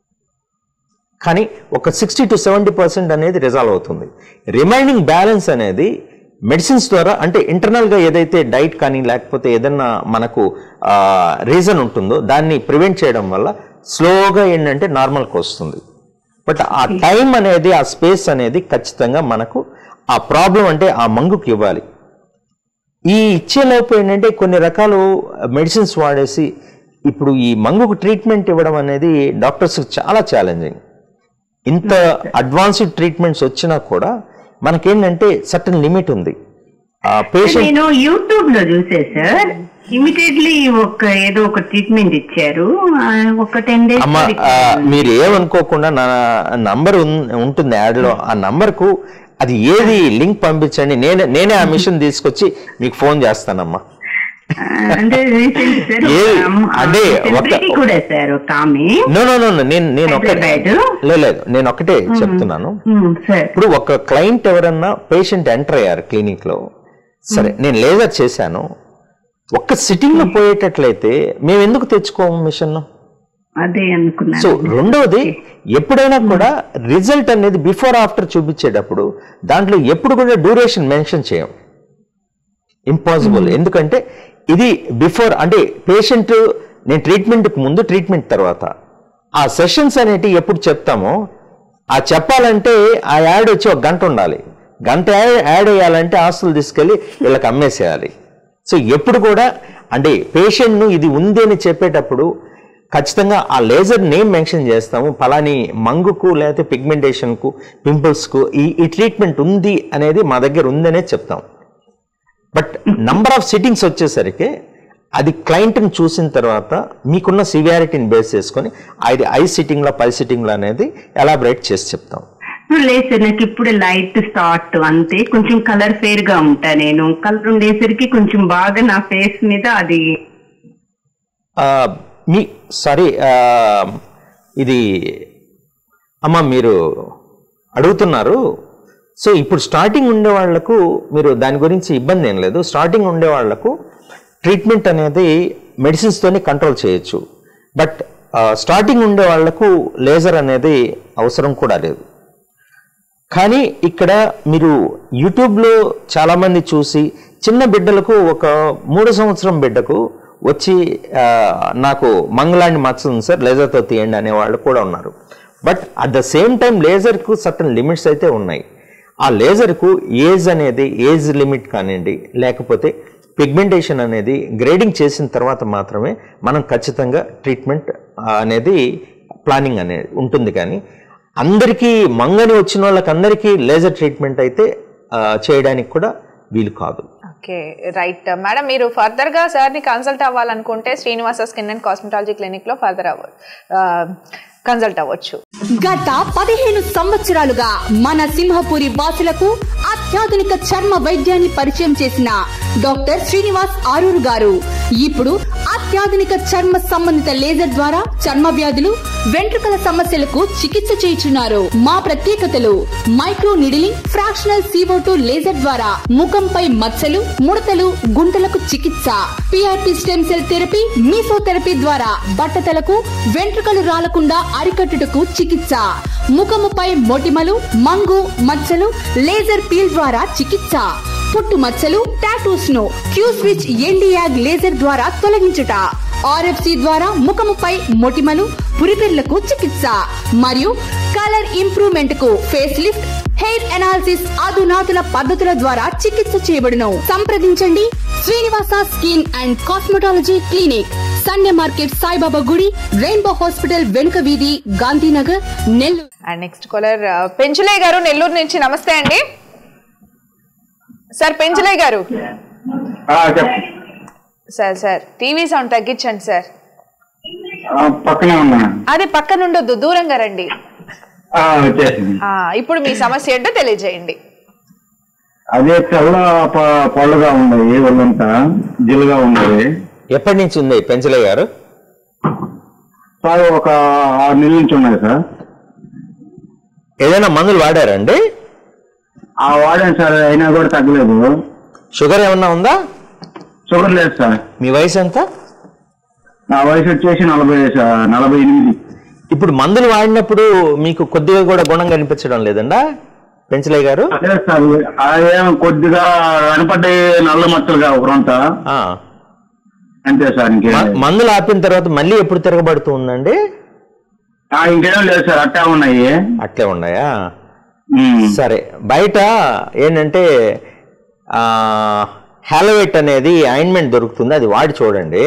Speaker 2: కానీ ఒక సిక్స్టీ టు సెవెంటీ పర్సెంట్ అనేది రిజాల్వ్ అవుతుంది రిమైనింగ్ బ్యాలెన్స్ అనేది మెడిసిన్స్ ద్వారా అంటే ఇంటర్నల్గా ఏదైతే డైట్ కానీ లేకపోతే ఏదన్నా మనకు రీజన్ ఉంటుందో దాన్ని ప్రివెంట్ చేయడం వల్ల స్లోగా ఏంటంటే నార్మల్కి వస్తుంది బట్ ఆ టైం అనేది ఆ స్పేస్ అనేది ఖచ్చితంగా మనకు ఆ ప్రాబ్లం అంటే ఆ మంగుకి ఇవ్వాలి ఈ ఇచ్చేలోపు ఏంటంటే కొన్ని రకాలు మెడిసిన్స్ వాడేసి ఇప్పుడు ఈ మంగుకు ట్రీట్మెంట్ ఇవ్వడం అనేది డాక్టర్స్ చాలా ఛాలెంజింగ్ ఇంత అడ్వాన్స్డ్ ట్రీట్మెంట్స్ వచ్చినా కూడా మనకేంటంటే సర్టన్ లిమిట్ ఉంది ఆ పేషెంట్
Speaker 3: నేను యూట్యూబ్ లో చూసే సార్ ఇమిడియట్లీ ఒక ఏదో ఒక ట్రీట్మెంట్ ఇచ్చారు ఆ, ఒక టెన్ డేస్
Speaker 2: అమ్మ ఆ, మీరు ఏమనుకోకుండా నా నంబర్ ఉంటుంది యాడ్ లో ఆ నంబర్ కు అది ఏది లింక్ పంపించండి నేనే నేనే ఆ మిషన్ తీసుకొచ్చి మీకు ఫోన్ చేస్తానమ్మా
Speaker 3: అంటే recent సార్ ఒక
Speaker 2: ఏ-
Speaker 3: అమ్మ- ఆ,
Speaker 2: అంటే ఒక-
Speaker 3: celebrity కూడా సార్ ఒక ఆమె
Speaker 2: నో నో నో నేను నేను ఒకటే
Speaker 3: హైదరాబాద్?
Speaker 2: లేదు లేదు నేను ఒకటే చెప్తున్నాను
Speaker 3: ఉమ్, సార్
Speaker 2: ఇప్పుడు ఒక క్లయింట్ ఎవరన్నా పేషెంట్ ఎంటర్ అయ్యారు క్లినిక్ లో సరే నేను లేజర్ చేశాను ఒక్క సిట్టింగ్ లో పోయేటట్లయితే మేము ఎందుకు తెచ్చుకోము మిషన్
Speaker 3: అదే అనుకున్నాను
Speaker 2: సో రెండవది ఎప్పుడైనా కూడా రిజల్ట్ అనేది బిఫోర్ ఆఫ్టర్ చూపించేటప్పుడు దాంట్లో ఎప్పుడు కూడా డ్యూరేషన్ మెన్షన్ చేయం ఇంపాసిబుల్ ఎందుకంటే ఇది బిఫోర్ అంటే పేషెంట్ నేను ట్రీట్మెంట్కి ముందు ట్రీట్మెంట్ తర్వాత ఆ సెషన్స్ అనేటివి ఎప్పుడు చెప్తామో ఆ చెప్పాలంటే ఆ యాడ్ వచ్చి ఒక గంట ఉండాలి గంట యాడ్ యాడ్ అయ్యాలంటే ఆస్తులు తీసుకెళ్ళి వీళ్ళకి అమ్మేసేయాలి సో ఎప్పుడు కూడా అంటే పేషెంట్ను ఇది ఉంది అని చెప్పేటప్పుడు ఖచ్చితంగా ఆ లేజర్ నేమ్ మెన్షన్ చేస్తాము ఫలాని మంగుకు లేకపోతే పిగ్మెంటేషన్కు పింపుల్స్కు ఈ ఈ ట్రీట్మెంట్ ఉంది అనేది మా దగ్గర ఉందనే చెప్తాం బట్ నంబర్ ఆఫ్ సిట్టింగ్స్ వచ్చేసరికి అది క్లయింట్ని చూసిన తర్వాత మీకున్న సివియారిటీని బేస్ చేసుకొని అది ఐ సిట్టింగ్లో పై సిట్టింగ్లో అనేది ఎలాబరేట్ చేసి చెప్తాం
Speaker 3: లేదు సార్ నాకు ఇప్పుడు లైట్ స్టార్ట్ అంతే కొంచెం కలర్ ఫేర్ గా ఉంటా నేను కలర్ ఉండేసరికి కొంచెం బాగా నా ఫేస్ మీద అది
Speaker 2: ఆ, మీ సారీ ఇది అమ్మ మీరు అడుగుతున్నారు సో ఇప్పుడు స్టార్టింగ్ ఉండే వాళ్లకు మీరు దాని గురించి ఇబ్బంది ఏం లేదు స్టార్టింగ్ ఉండే వాళ్లకు ట్రీట్మెంట్ అనేది మెడిసిన్స్తోనే కంట్రోల్ చేయొచ్చు బట్ స్టార్టింగ్ ఉండే వాళ్లకు లేజర్ అనేది అవసరం కూడా లేదు కానీ ఇక్కడ మీరు యూట్యూబ్లో చాలామంది చూసి చిన్న బిడ్డలకు ఒక మూడు సంవత్సరం బిడ్డకు వచ్చి ఆ, నాకు మంగళాన్ని మచ్చ ఉంది సార్ లేజర్తో తీయండి అనే వాళ్ళు కూడా ఉన్నారు but at the same time లేజర్కు సర్టన్ లిమిట్స్ అయితే ఉన్నాయి ఆ లేజర్కు ఏజ్ అనేది ఏజ్ లిమిట్ కానివ్వండి లేకపోతే పిగ్మెంటేషన్ అనేది గ్రేడింగ్ చేసిన తర్వాత మాత్రమే మనం ఖచ్చితంగా ట్రీట్మెంట్ అనేది ప్లానింగ్ అనేది ఉంటుంది కానీ అందరికీ మంగని వచ్చిన వాళ్ళకి అందరికీ లేజర్ ట్రీట్మెంట్ అయితే ఆ, చేయడానికి కూడా వీలు కాదు
Speaker 1: ఓకే రైట్ మేడం మీరు ఫర్దర్ గా సార్ ని కన్సల్ట్ అవ్వాలనుకుంటే Srinivasa skin and cosmetology clinic లో ఫర్దర్ అవ్వ కన్సల్ట్ అవ్వచ్చు
Speaker 5: గత పదిహేను సంవత్సరాలుగా మన సింహపురి వాసులకు అత్యాధునిక చర్మ వైద్యాన్ని పరిచయం చేసిన డాక్టర్ శ్రీనివాస్ ఆరూరు గారు ఇప్పుడు అత్యాధునిక చర్మ సంబంధిత లేజర్ ద్వారా చర్మ వ్యాధులు వెంట్రుకల సమస్యలకు చికిత్స చేయుచున్నారు మా ప్రత్యేకతలు micro needling fractional CO2 laser ద్వారా ముఖంపై మచ్చలు ముడతలు గుంటలకు చికిత్స PRP stem cell therapy mesotherapy ద్వారా బట్టతలకు వెంట్రుకలు రాలకుండా అరికట్టుటకు చికిత్స ముఖముపై మొటిమలు మంగు మచ్చలు లేజర్ పీల్ ద్వారా చికిత్స పుట్టు మచ్చలు టాటూస్ ను క్యూ స్విచ్ ఎండియాగ్ లేజర్ ద్వారా తొలగించుట ఆర్ఎఫ్సి ద్వారా ముఖముపై మొటిమలు పురిపెర్లకు చికిత్స మరియు కలర్ ఇంప్రూవ్మెంట్ కు ఫేస్ లిఫ్ట్ హెయిర్ అనాలిసిస్ అధునాతుల పద్ధతుల ద్వారా చికిత్స చేయబడును సంప్రదించండి Srinivasa skin and cosmetology clinic Sunday market Saibaba గుడి రెయిన్బో హాస్పిటల్ వెనుక వీధి Gandhinagar Nellore
Speaker 1: and next caller పెంచులే గారు నెల్లూరు నుంచి నమస్తే అండి సార్ పెంచులే గారు
Speaker 6: చెప్పు
Speaker 1: సార్ సార్ టీవీ సౌండ్ తగ్గించండి సార్
Speaker 6: ఆ, పక్కనే ఉన్నా
Speaker 1: అది పక్కన ఉండొద్దు దూరంగా రండి
Speaker 6: ఆ, వచ్చేసింది
Speaker 1: ఆ, ఇప్పుడు మీ సమస్య ఏంటో తెలియజేయండి
Speaker 6: అదే తెల్ల ప- పొల్లగా ఉన్నాయి ఒళ్ళంతా జిల్లుగా ఉన్నది
Speaker 2: ఎప్పటి నుంచి ఉంది పెంచలే గారు
Speaker 6: సార్ ఒక ఆరు నెలల నుంచి ఉన్నాయి సార్
Speaker 2: ఏదైనా మందులు వాడారండి
Speaker 6: ఆ వాడాను సార్ అయినా కూడా తగ్గలేదు
Speaker 2: షుగర్ ఏమన్నా ఉందా
Speaker 6: షుగర్ లేదు సార్
Speaker 2: మీ వయసు ఎంత
Speaker 6: నా వయసు వచ్చేసి నలభై సార్ నలభై ఎనిమిది
Speaker 2: ఇప్పుడు మందులు వాడినప్పుడు మీకు కొద్దిగా కూడా గుణం కనిపించడం లేదండా పెంచలే గారు
Speaker 6: అదే సార్ అదేం కొద్దిగా కనపడ్డాయి నల్ల మచ్చలుగా ఒకరంతా
Speaker 2: ఆ.
Speaker 6: అంతే సార్ ఇంకేం
Speaker 2: మ-
Speaker 6: లేదు.
Speaker 2: మందులు ఆపిన తర్వాత మళ్ళీ ఎప్పుడు తిరగబడుతూ ఉందండి
Speaker 6: ఆ, ఇంకేం లేదు సార్ అట్టా ఉన్నాయి
Speaker 2: అట్లే ఉన్నాయా
Speaker 6: ఉమ్.
Speaker 2: సరే బయట ఏంటంటే హ్యాలోవెట్ అనేది ఆయింట్మెంట్ దొరుకుతుంది అది వాడి చూడండి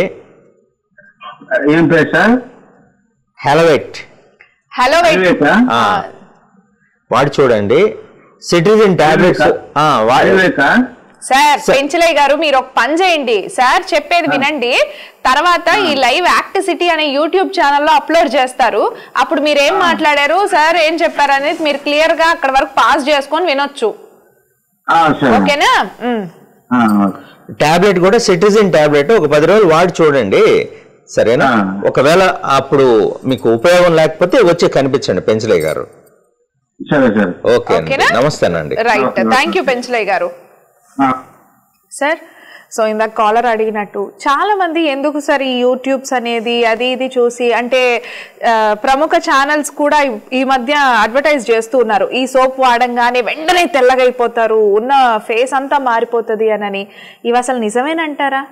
Speaker 6: ఏం పేరు sir
Speaker 2: hello wait
Speaker 1: hello wait
Speaker 6: Viveka
Speaker 2: ఆ, వాడి చూడండి సిట్రిజిన్ టాబ్లెట్స్ వాడి
Speaker 6: వివేకా
Speaker 1: సార్ పెంచలయ్య గారు మీరు ఒక పని చేయండి సార్ చెప్పేది వినండి తర్వాత ఈ లైవ్ యాక్ట్ సిటీ అనే యూట్యూబ్ ఛానల్లో అప్లోడ్ చేస్తారు అప్పుడు మీరు ఏం మాట్లాడారు సార్ ఏం చెప్పారు అనేది మీరు క్లియర్ గా అక్కడ వరకు పాస్ చేసుకొని వినొచ్చు
Speaker 6: ఆ, సరే
Speaker 1: ఓకేనా ఉమ్.
Speaker 6: ఆ, ఓకే.
Speaker 2: టాబ్లెట్ కూడా సిట్రిజిన్ టాబ్లెట్ ఒక పది రోజులు వాడి చూడండి సరేనా
Speaker 6: ఆ.
Speaker 2: ఒకవేళ అప్పుడు మీకు ఉపయోగం లేకపోతే వచ్చి కనిపించండి పెంచలే గారు
Speaker 6: సరే సరే
Speaker 2: ఓకే అండి
Speaker 1: ఓకేనా?
Speaker 2: నమస్తేనండి
Speaker 1: రైట్ థ్యాంక్ యూ పెంచలయ్య గారు
Speaker 6: ఆ.
Speaker 1: సార్ సో ఇందాక కాలర్ అడిగినట్టు చాలా మంది ఎందుకు సార్ ఈ యూట్యూబ్స్ అనేది అది ఇది చూసి అంటే ఆ, ప్రముఖ ఛానల్స్ కూడా ఈ- ఈ మధ్య అడ్వర్టైజ్ చేస్తూ ఉన్నారు ఈ సోప్ వాడంగానే వెంటనే తెల్లగా అయిపోతారు ఉన్న ఫేస్ అంతా మారిపోతుంది అనని ఇవి అసలు నిజమేనంటారా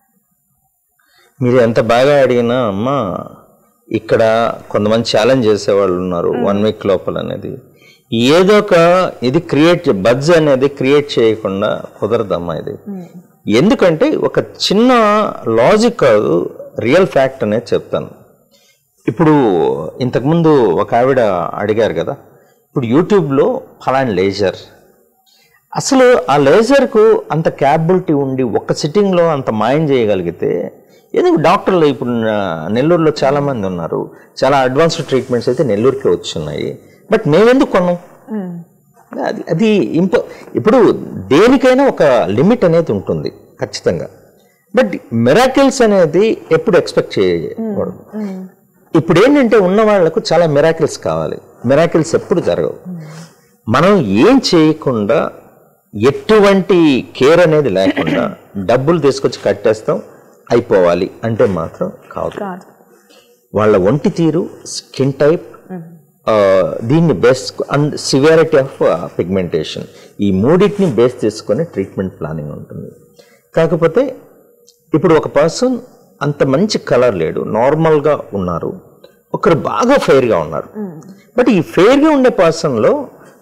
Speaker 2: మీరు ఎంత బాగా అడిగినా అమ్మా ఇక్కడ కొంతమంది ఛాలెంజ్ చేసేవాళ్ళు ఉన్నారు వన్ వీక్ లోపల అనేది ఏదో ఒక ఇది క్రియేట్ బజ్ అనేది క్రియేట్ చేయకుండా కుదరదమ్మా ఇది ఎందుకంటే ఒక చిన్న లాజిక్ కాదు రియల్ ఫ్యాక్ట్ అనేది చెప్తాను ఇప్పుడు ఇంతకుముందు ఒక ఆవిడ అడిగారు కదా ఇప్పుడు యూట్యూబ్లో ఫలాని లేజర్ అసలు ఆ లేజర్కు అంత క్యాపబిలిటీ ఉండి ఒక్క సిట్టింగ్లో అంత మాయం చేయగలిగితే ఎందుకు డాక్టర్లు ఇప్పుడు నా- నెల్లూరులో చాలా మంది ఉన్నారు చాలా అడ్వాన్స్డ్ ట్రీట్మెంట్స్ అయితే నెల్లూరుకే వచ్చున్నాయి బట్ మేమెందుకు కొన్నాం అది అది ఇంప ఇప్పుడు దేనికైనా ఒక లిమిట్ అనేది ఉంటుంది ఖచ్చితంగా బట్ మిరాకిల్స్ అనేది ఎప్పుడు ఎక్స్పెక్ట్ చేయకూడదు ఇప్పుడు ఏంటంటే ఉన్న వాళ్ళకు చాలా మిరాకిల్స్ కావాలి మిరాకిల్స్ ఎప్పుడు జరగవు మనం ఏం చేయకుండా ఎటువంటి కేర్ అనేది లేకుండా డబ్బులు తీసుకొచ్చి కట్టేస్తాం అయిపోవాలి అంటే మాత్రం కాదు వాళ్ళ ఒంటి తీరు స్కిన్ టైప్ దీన్ని base and severity of pigmentation ఈ మూడింటిని బేస్ చేసుకొని ట్రీట్మెంట్ ప్లానింగ్ ఉంటుంది కాకపోతే ఇప్పుడు ఒక పర్సన్ అంత మంచి కలర్ లేడు నార్మల్గా ఉన్నారు ఒకరు బాగా ఫెయిర్గా ఉన్నారు బట్ ఈ ఫెయిర్గా ఉండే పర్సన్లో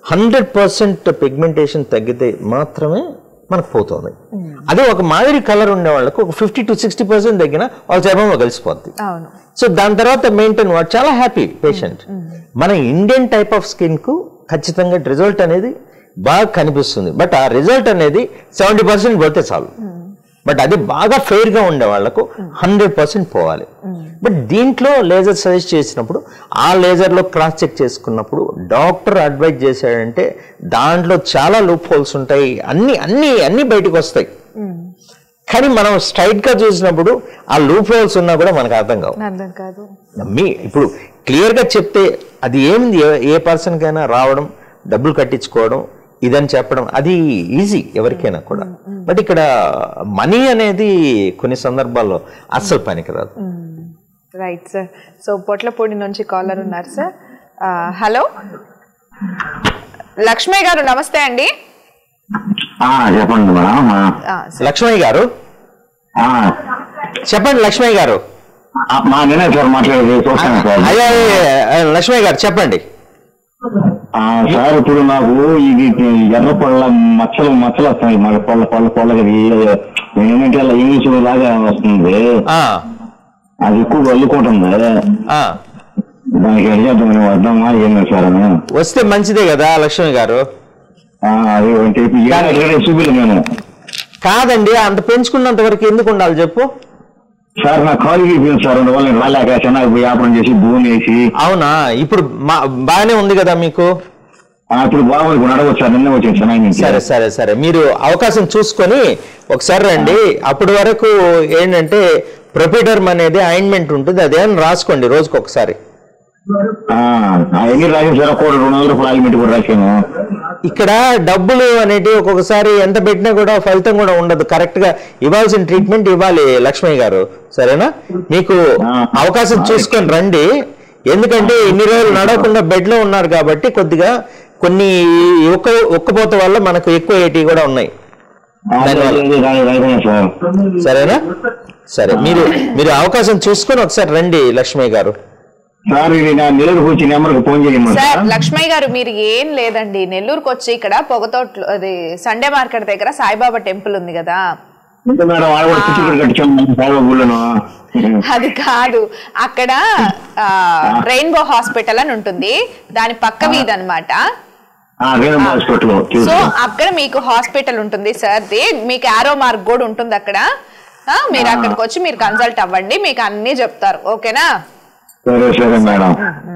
Speaker 2: హండ్రెడ్ పర్సెంట్ పిగ్మెంటేషన్ తగ్గితే మాత్రమే మనకు పోతుంది అదే ఒక మాదిరి కలర్ ఉండే వాళ్ళకు ఒక ఫిఫ్టీ టు సిక్స్టీ పర్సెంట్ తగ్గిన వాళ్ళ చర్మంలో కలిసిపోద్ది
Speaker 1: అవును
Speaker 2: సో దాని తర్వాత మెయింటైన్ వాడు చాలా హ్యాపీ పేషెంట్ మన ఇండియన్ టైప్ ఆఫ్ స్కిన్ కు ఖచ్చితంగా రిజల్ట్ అనేది బాగా కనిపిస్తుంది బట్ ఆ రిజల్ట్ అనేది సెవెంటీ పర్సెంట్ పోతే చాలు బట్ అది బాగా ఫెయిర్ గా ఉండే వాళ్ళకు హండ్రెడ్ పర్సెంట్ పోవాలి బట్ దీంట్లో లేజర్ సజెస్ట్ చేసినప్పుడు ఆ లేజర్ లో క్రాస్ చెక్ చేసుకున్నప్పుడు డాక్టర్ అడ్వైజ్ చేశాడంటే దాంట్లో చాలా లూప్ హోల్స్ ఉంటాయి అన్ని అన్ని అన్ని బయటకు వస్తాయి కానీ మనం స్ట్రైట్ గా చూసినప్పుడు ఆ లూప్ హోల్స్ ఉన్నా కూడా మనకు అర్థం కావు
Speaker 1: అర్థం కాదు
Speaker 2: మీ ఇప్పుడు క్లియర్ గా చెప్తే అది ఏంది ఏ- ఏ పర్సన్ కైనా రావడం డబ్బులు కట్టించుకోవడం ఇదని చెప్పడం అది ఈజీ ఎవరికైనా కూడా బట్ ఇక్కడ మనీ అనేది కొన్ని సందర్భాల్లో అస్సలు పనికిరాదు
Speaker 1: రైట్ సార్ సో పొట్లపూడి నుంచి కాలర్ ఉన్నారు సార్ ఆ, హలో లక్ష్మి గారు నమస్తే అండి
Speaker 6: ఆ, చెప్పండి మేడం ఆ,
Speaker 1: ఆ,
Speaker 2: లక్ష్మయ్య గారు
Speaker 6: ఆ,
Speaker 2: చెప్పండి లక్ష్మయ్య గారు
Speaker 6: ఆ, మా నేనే సార్ మాట్లాడేది చూస్తాను సార్
Speaker 2: అయ్యా అయ్యా, లక్ష్మయ్య గారు చెప్పండి
Speaker 6: ఆ, సార్ ఇప్పుడు నాకు ఇది ఎర్ర పళ్ళ మచ్చలు మచ్చలు వస్తాయి మన పళ్ళ పళ్ళ పళ్ళకి ఏంటంటే అలా ఇంగ్లీష్ లాగా వస్తుంది
Speaker 2: ఆ,
Speaker 6: అది ఎక్కువ అల్లుకుంటుంది
Speaker 2: ఆ.
Speaker 6: దానికి ఎడ చేద్దామని వద్దామా ఏం సార్ అని
Speaker 2: వస్తే మంచిదే కదా లక్ష్మయ్య గారు
Speaker 6: ఆ, అది అంటే ఇప్పుడు ఏం అడిగాడో చూపిలే నేను
Speaker 2: కాదండి అంత పెంచుకున్నంత వరకు ఎందుకు ఉండాలి చెప్పు
Speaker 6: సార్ నా కాలు అయిపోయింది సార్ అందువల్ల నేను రాలేక చెన్నై పోయి వ్యాపారం చేసి భూమి వేసి
Speaker 2: అవునా ఇప్పుడు మా బాగానే ఉంది కదా మీకు
Speaker 6: ఆ, ఇప్పుడు బాగుంది నడవచ్చు సార్ నిన్న వచ్చింది చెన్నై నుంచి
Speaker 2: సరే సరే సరే మీరు అవకాశం చూసుకొని ఒకసారి రండి అప్పటి వరకు ఏంటంటే ప్రొపీటర్మ్ అనేది ఆయింట్మెంట్ ఉంటుంది అదేం రాసుకోండి రోజుకి ఒకసారి
Speaker 6: ఆ, అవన్నీ రాసింది సార్ ఒక రెండు వందల రూపాయలు ఆయిల్మెంట్ కూడా రాశాను
Speaker 2: ఇక్కడ డబ్బులు అనేటివి ఒక్కొక్కసారి ఎంత పెట్టినా కూడా ఫలితం కూడా ఉండదు కరెక్ట్ గా ఇవ్వాల్సిన ట్రీట్మెంట్ ఇవ్వాలి లక్ష్మయ్య గారు సరేనా మీకు అవకాశం చూసుకొని రండి ఎందుకంటే ఇన్ని రోజులు నడవకుండా బెడ్ లో ఉన్నారు కాబట్టి కొద్దిగా కొన్ని ఒక్క ఒక్కపోత వల్ల మనకు ఎక్కువ ఏటీ కూడా ఉన్నాయి
Speaker 6: ఆ,
Speaker 2: ధన్యవాదాలు.
Speaker 6: ఇది రా- రాశాను సార్
Speaker 2: సరేనా సరే మీరు మీరు అవకాశం చూసుకొని ఒకసారి రండి లక్ష్మయ్య గారు
Speaker 6: సార్ ఇది నా నెల్లూరుకు వచ్చి నెంబర్కి ఫోన్ చేయమని
Speaker 1: సార్
Speaker 6: సార్
Speaker 1: లక్ష్మయ్య గారు మీరు ఏం లేదండి నెల్లూరుకు వచ్చి ఇక్కడ పొగతోట్లు అది సండే మార్కెట్ దగ్గర సాయిబాబా టెంపుల్ ఉంది కదా
Speaker 6: ఇంకా మేడం ఆడ కూడా పిచ్చి కట్టించాము సాయిబాబా గుళ్ళను
Speaker 1: అది కాదు అక్కడ రెయిన్బో హాస్పిటల్ అని ఉంటుంది దాని పక్క వీధి అనమాట
Speaker 6: ఆ, రేణు హాస్పిటల్
Speaker 1: సో
Speaker 6: చూసాం
Speaker 1: అక్కడ మీకు హాస్పిటల్ ఉంటుంది సార్ది మీకు ఆరో మార్క్ కూడా ఉంటుంది అక్కడ ఆ, మీరు అక్కడికి వచ్చి మీరు కన్సల్ట్ అవ్వండి మీకు అన్ని చెప్తారు ఓకేనా
Speaker 6: సరే సరే మేడం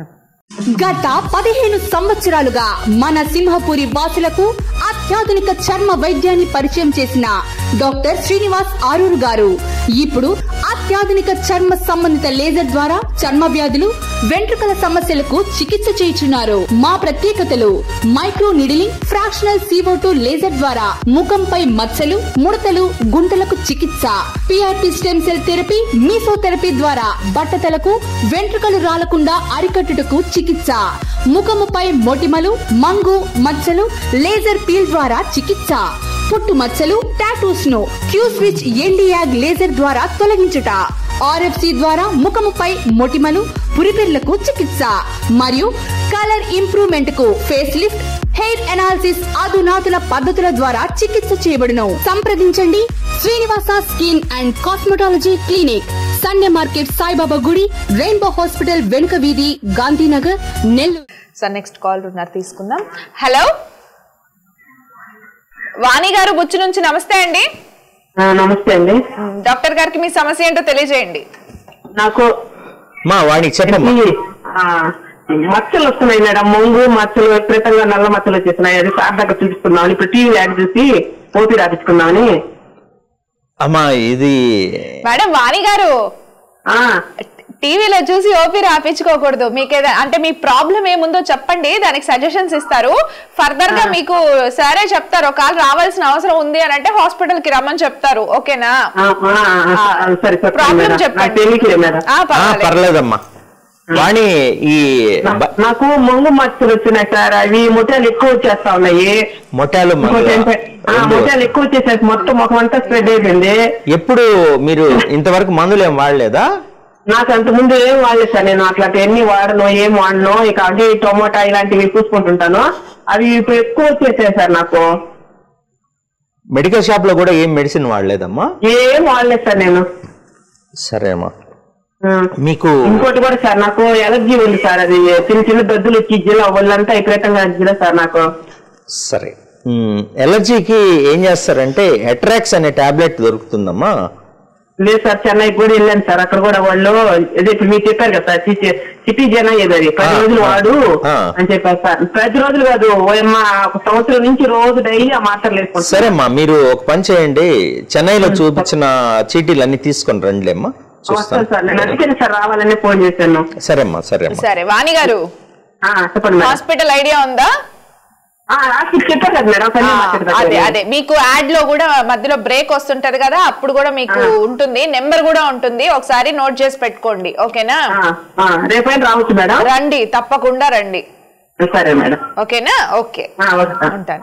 Speaker 5: గత పదిహేను సంవత్సరాలుగా మన సింహపురి వాసులకు అత్యాధునిక చర్మ వైద్యాన్ని పరిచయం చేసిన డాక్టర్ శ్రీనివాస్ ఆరూరు గారు ఇప్పుడు అత్యాధునిక చర్మ సంబంధిత లేజర్ ద్వారా చర్మ వ్యాధులు వెంట్రుకల సమస్యలకు చికిత్స చేయుచున్నారు మా ప్రత్యేకతలు micro needling fractional CO2 laser ద్వారా ముఖంపై మచ్చలు ముడతలు గుంటలకు చికిత్స PRP stem cell therapy mesotherapy ద్వారా బట్టతలకు వెంట్రుకలు రాలకుండా అరికట్టుటకు చికిత్స ముఖముపై మొటిమలు మంగు మచ్చలు లేజర్ పీల్ ద్వారా చికిత్స పుట్టు మచ్చలు టాటూస్ ను క్యూ స్విచ్ ఎండియాగ్ లేజర్ ద్వారా తొలగించుట ఆర్ఎఫ్సి ద్వారా ముఖముపై మొటిమలు పురిపెర్లకు చికిత్స మరియు కలర్ ఇంప్రూవ్మెంట్ కు ఫేస్ లిఫ్ట్ హెయిర్ ఎనాలిసిస్ అధునాతుల పద్ధతుల ద్వారా చికిత్స చేయబడును సంప్రదించండి Srinivasa skin and cosmetology clinic Sunday market Saibaba గుడి రెయిన్బో హాస్పిటల్ వెనుక వీధి Gandhinagar Nellore
Speaker 1: sir next call ఉన్నారు తీసుకుందాం హలో వాణి గారు బుచ్చు నుంచి నమస్తే అండి
Speaker 3: ఆ, నమస్తే అండి
Speaker 1: మ్, డాక్టర్ గారికి మీ సమస్య ఏంటో తెలియజేయండి
Speaker 3: నాకు
Speaker 2: మా వాణి చెప్పమ్మా
Speaker 3: ఈ, ఆ, మచ్చలు వస్తున్నాయి మేడం మొంగు మచ్చలు విపరీతంగా నల్ల మచ్చలు వచ్చేస్తున్నాయి అది సార్ దగ్గర చూపిస్తున్నామని ఇప్పుడు టీవీ యాడ్ చూసి ఓపీ రాపించుకున్నామని
Speaker 2: అమ్మా ఇది
Speaker 1: మేడం వాణి గారు
Speaker 3: ఆ,
Speaker 1: టీవీలో చూసి ఓపీ రాపించుకోకూడదు మీకు ఏదో అంటే మీ ప్రాబ్లం ఏముందో చెప్పండి దానికి సజెషన్స్ ఇస్తారు ఫర్దర్ గా మీకు సరే చెప్తారు ఒకవేళ రావాల్సిన అవసరం ఉంది అని అంటే హాస్పిటల్ కి రమ్మని చెప్తారు ఓకేనా
Speaker 3: ఆ, ఆ, ఆ, ఆ, సరే చెప్పండి
Speaker 1: ప్రాబ్లం
Speaker 3: మేడం నాకు
Speaker 1: చెప్పండి
Speaker 3: తెలియట్లేదు మేడం
Speaker 1: ఆ,
Speaker 2: ఆ,
Speaker 1: పర్వాలేదు.
Speaker 2: పర్లేదమ్మా వాణి ఈ బ-
Speaker 3: నాకు మొంగు మచ్చలు వచ్చినాయి సార్ అవి ముఠాలు ఎక్కువ వచ్చేస్తా ఉన్నాయి
Speaker 2: మొటాలు
Speaker 3: ఇంకోటి
Speaker 2: మంగళ
Speaker 3: ఏంటంటే, ఆ,
Speaker 2: రెండు.
Speaker 3: ముఠాలు ఎక్కువ వచ్చేసేసి మొత్తం ముఖం అంతా స్ప్రెడ్ అయిపోయింది
Speaker 2: ఎప్పుడు మీరు ఇంతవరకు మందులు ఏం వాడలేదా
Speaker 7: నాకు అంత ముందు ఏం వాడలేదు సార్ నేను అట్లాంటి ఎన్ని వాడను ఏం వాడను ఇక అవి టొమాటో ఇలాంటివి పూసుకుంటుంటాను అవి ఇప్పుడు ఎక్కువ వచ్చేసాయి సార్ నాకు
Speaker 2: మెడికల్ షాప్లో కూడా ఏం మెడిసిన్ వాడలేదమ్మా
Speaker 7: ఏం వాడలేదు సార్ నేను
Speaker 2: సరే అమ్మా
Speaker 7: ఆ.
Speaker 2: మీకు
Speaker 7: ఇంకోటి కూడా సార్ నాకు ఎలర్జీ ఉంది సార్ అది చిన్న చిన్న దద్దులు వచ్చి జిల్లా ఒళ్ళంతా విపరీతంగా జిల్లా సార్ నాకు
Speaker 2: సరే మ్, ఎలర్జీకి ఏం చేస్తారంటే ఎట్రాక్స్ అనే టాబ్లెట్ దొరుకుతుందమ్మా
Speaker 7: లేదు సార్ చెన్నైకి కూడా వెళ్ళాను సార్ అక్కడ కూడా వాళ్ళు అదే ఇప్పుడు మీరు చెప్పారు కదా సార్ సిటీ సిటీ జన ఏదది పది
Speaker 2: ఆ,
Speaker 7: రోజులు
Speaker 2: ఆ,
Speaker 7: వాడు
Speaker 2: ఆ.
Speaker 7: అని చెప్పారు సార్ ప్రతి రోజులు కాదు ఓయమ్మ ఒక సంవత్సరం నుంచి రోజు డైలీ ఆ మాత్రలు వేసుకుంటారు
Speaker 2: సరే అమ్మా మీరు ఒక పని చేయండి చెన్నైలో చూపించిన చీటీలు అన్ని తీసుకొని రండిలేమ్మా చూస్తాను
Speaker 7: వస్తాను సార్ నేను అందుకని సార్ రావాలని ఫోన్ చేశాను
Speaker 2: సరే అమ్మా సరే అమ్మా
Speaker 1: సరే వాణి గారు
Speaker 7: ఆ, చెప్పండి మేడం
Speaker 1: హాస్పిటల్ ఐడియా ఉందా
Speaker 7: ఆ, రాసి చెప్పారు కదా మేడం
Speaker 1: ఆ,
Speaker 7: కన్యా మార్కెట్ దగ్గర.
Speaker 1: అదే అదే మీకు యాడ్ లో కూడా మధ్యలో బ్రేక్ వస్తుంటది కదా అప్పుడు కూడా మీకు ఉంటుంది నెంబర్ కూడా ఉంటుంది ఒకసారి నోట్ చేసి పెట్టుకోండి ఓకేనా
Speaker 7: ఆ, ఆ, రేపైనా రావచ్చు మేడం
Speaker 1: రండి తప్పకుండా రండి
Speaker 7: సరే మేడం
Speaker 1: ఓకేనా ఓకే
Speaker 7: ఆ, వస్తా.
Speaker 1: ఉంటాను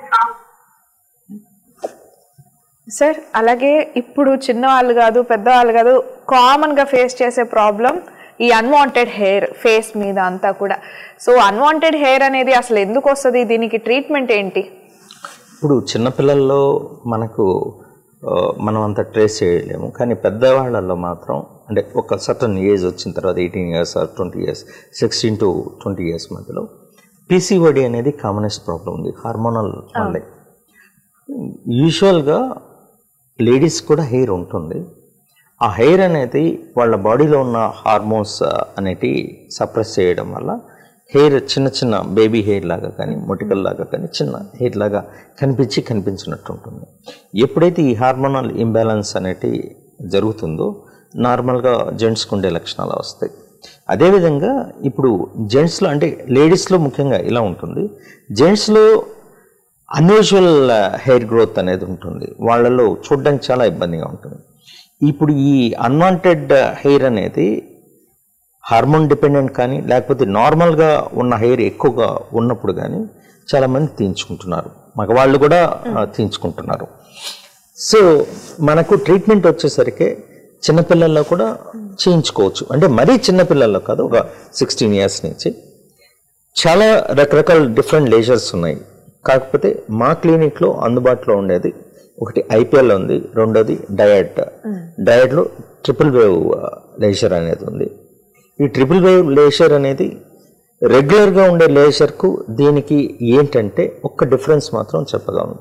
Speaker 1: సార్ అలాగే ఇప్పుడు చిన్నవాళ్ళు కాదు పెద్దవాళ్ళు కాదు కామన్ గా ఫేస్ చేసే ప్రాబ్లం ఈ అన్వాంటెడ్ హెయిర్ ఫేస్ మీద అంతా కూడా సో అన్వాంటెడ్ హెయిర్ అనేది అసలు ఎందుకు వస్తుంది దీనికి ట్రీట్మెంట్ ఏంటి
Speaker 2: ఇప్పుడు చిన్నపిల్లల్లో మనకు ఆ, మనం అంత ట్రేస్ చేయలేము కానీ పెద్దవాళ్ళల్లో మాత్రం అంటే ఒక సర్టన్ ఏజ్ వచ్చిన తర్వాత eighteen years or twenty years sixteen to twenty years మధ్యలో పీసీఓడి అనేది కామనెస్ట్ ప్రాబ్లం ఉంది హార్మోనల్ వల్లే యూజువల్గా లేడీస్ కూడా హెయిర్ ఉంటుంది ఆ హెయిర్ అనేది వాళ్ళ బాడీలో ఉన్న హార్మోన్స్ అనేటి సప్రెస్ చేయడం వల్ల హెయిర్ చిన్న చిన్న బేబీ హెయిర్ లాగా కానీ మొటికల్ లాగా కానీ చిన్న హెయిర్ లాగా కనిపించి కనిపించినట్టు ఉంటుంది ఎప్పుడైతే ఈ హార్మోనల్ ఇంబ్యాలెన్స్ అనేటి జరుగుతుందో నార్మల్గా జెంట్స్కి ఉండే లక్షణాలు వస్తాయి అదేవిధంగా ఇప్పుడు జెంట్స్లో అంటే లేడీస్లో ముఖ్యంగా ఇలా ఉంటుంది జెంట్స్లో అన్యూజువల్ హెయిర్ గ్రోత్ అనేది ఉంటుంది వాళ్ళలో చూడడానికి చాలా ఇబ్బందిగా ఉంటుంది ఇప్పుడు ఈ అన్వాంటెడ్ హెయిర్ అనేది హార్మోన్ డిపెండెంట్ కానీ లేకపోతే నార్మల్గా ఉన్న హెయిర్ ఎక్కువగా ఉన్నప్పుడు కానీ చాలామంది తీయించుకుంటున్నారు మగవాళ్ళు కూడా ఆ, తీయించుకుంటున్నారు సో మనకు ట్రీట్మెంట్ వచ్చేసరికి చిన్నపిల్లల్లో కూడా చేయించుకోవచ్చు అంటే మరీ చిన్నపిల్లల్లో కాదు ఒక సిక్స్టీన్ ఇయర్స్ నుంచి చాలా రకరకాల డిఫరెంట్ లేజర్స్ ఉన్నాయి కాకపోతే మా క్లినిక్లో అందుబాటులో ఉండేది ఒకటి ఐపీఎల్ ఉంది రెండోది డయట్ డయట్లో ట్రిపుల్ వేవ్ లేజర్ అనేది ఉంది ఈ ట్రిపుల్ వేవ్ లేజర్ అనేది రెగ్యులర్గా ఉండే లేజర్కు దీనికి ఏంటంటే ఒక్క డిఫరెన్స్ మాత్రం చెప్పగలను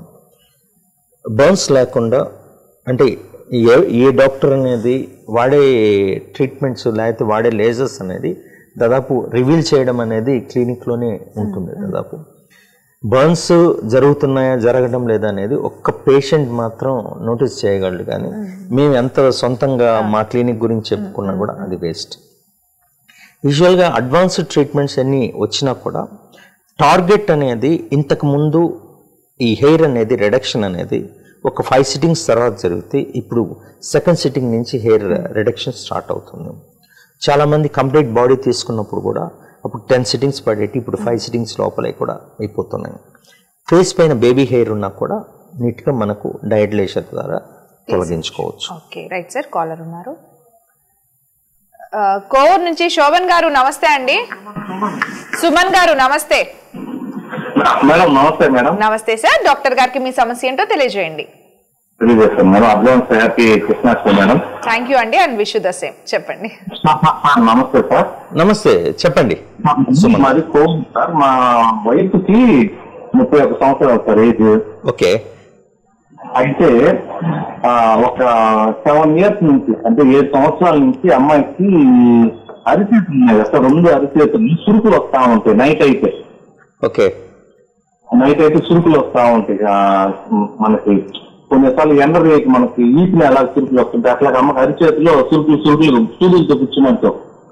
Speaker 2: బర్న్స్ లేకుండా అంటే ఏ ఏ డాక్టర్ అనేది వాడే ట్రీట్మెంట్స్ లేకపోతే వాడే లేజర్స్ అనేది దాదాపు రివీల్ చేయడం అనేది క్లినిక్లోనే ఉంటుంది దాదాపు బర్న్స్ జరుగుతున్నాయా జరగడం లేదా అనేది ఒక్క పేషెంట్ మాత్రం నోటీస్ చేయగలడు కానీ మేము ఎంత సొంతంగా మా క్లినిక్ గురించి చెప్పుకున్నా కూడా అది వేస్ట్ యూజువల్గా అడ్వాన్స్డ్ ట్రీట్మెంట్స్ అన్నీ వచ్చినా కూడా టార్గెట్ అనేది ఇంతకు ముందు ఈ హెయిర్ అనేది రిడక్షన్ అనేది ఒక ఫైవ్ సిట్టింగ్స్ తర్వాత జరిగితే ఇప్పుడు సెకండ్ సిట్టింగ్ నుంచి హెయిర్ రిడక్షన్ స్టార్ట్ అవుతుంది చాలామంది కంప్లీట్ బాడీ తీసుకున్నప్పుడు కూడా అప్పుడు టెన్ సిట్టింగ్స్ పడేటి ఇప్పుడు ఫైవ్ సిట్టింగ్స్ లోపలే కూడా అయిపోతున్నాయి ఫేస్ పైన బేబీ హెయిర్ ఉన్నా కూడా నీట్గా మనకు డయట్ లేషర్ ద్వారా తొలగించుకోవచ్చు
Speaker 1: ఓకే రైట్ సార్ కాలర్ ఉన్నారు ఆ, కోవూరు నుంచి శోభన్ గారు నమస్తే అండి సుమన్ గారు నమస్తే
Speaker 6: మేడం నమస్తే మేడం
Speaker 1: నమస్తే సార్ డాక్టర్ గారికి మీ సమస్య ఏంటో తెలియజేయండి
Speaker 6: తెలియజేస్తాను madam advance happy Krishnashtami madam
Speaker 1: thank you అండి అండ్ విష్ ద సేమ్ చెప్పండి
Speaker 6: నమస్తే సార్
Speaker 2: నమస్తే చెప్పండి
Speaker 6: మాది కోపం సార్ మా వైఫ్ కి ముప్పై ఒక సంవత్సరాలు సార్ ఏజ్
Speaker 2: ఓకే
Speaker 6: అయితే ఆ, ఒక సెవెన్ ఇయర్స్ నుంచి అంటే ఏడు సంవత్సరాల నుంచి అమ్మాయికి అరిచేతులు ఉన్నాయి సార్ రెండు అరిచేతులు సురుకులు వస్తా ఉంటాయి నైట్ అయితే
Speaker 2: ఓకే
Speaker 6: నైట్ అయితే సురుకులు వస్తా ఉంటాయి ఆ, మనకి కొన్నిసార్లు ఎండ రేకి మనకి ఈపిన ఎలా సురుకులు వస్తుంటాయి అట్లా అమ్మకి అరిచేతిలో సురుకులు సురుకులు సూదులతో కూర్చున్నట్టు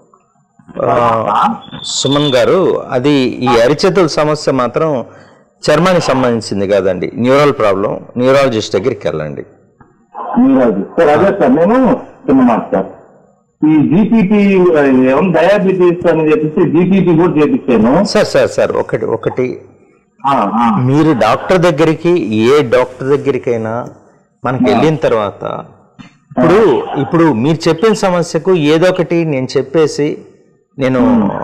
Speaker 2: ఆ, సుమన్ గారు అది ఈ అరిచేతుల సమస్య మాత్రం చర్మానికి సంబంధించింది కాదండి న్యూరల్ ప్రాబ్లం న్యూరాలజిస్ట్ దగ్గరికి వెళ్ళండి
Speaker 6: మీరాజు సార్ అదే సార్ నేను చిన్న మాట సార్ ఈ జీపీటీ ఏమన్నా డయాబెటీస్ అని చెప్పేసి జీపీటీ కూడా చేపించాను
Speaker 2: సార్ సార్ సార్ ఒకటి ఒకటి
Speaker 6: ఆ, ఆ.
Speaker 2: మీరు డాక్టర్ దగ్గరికి ఏ డాక్టర్ దగ్గరికైనా మనకి వెళ్ళిన తర్వాత ఇప్పుడు ఇప్పుడు మీరు చెప్పిన సమస్యకు ఏదో ఒకటి నేను చెప్పేసి నేను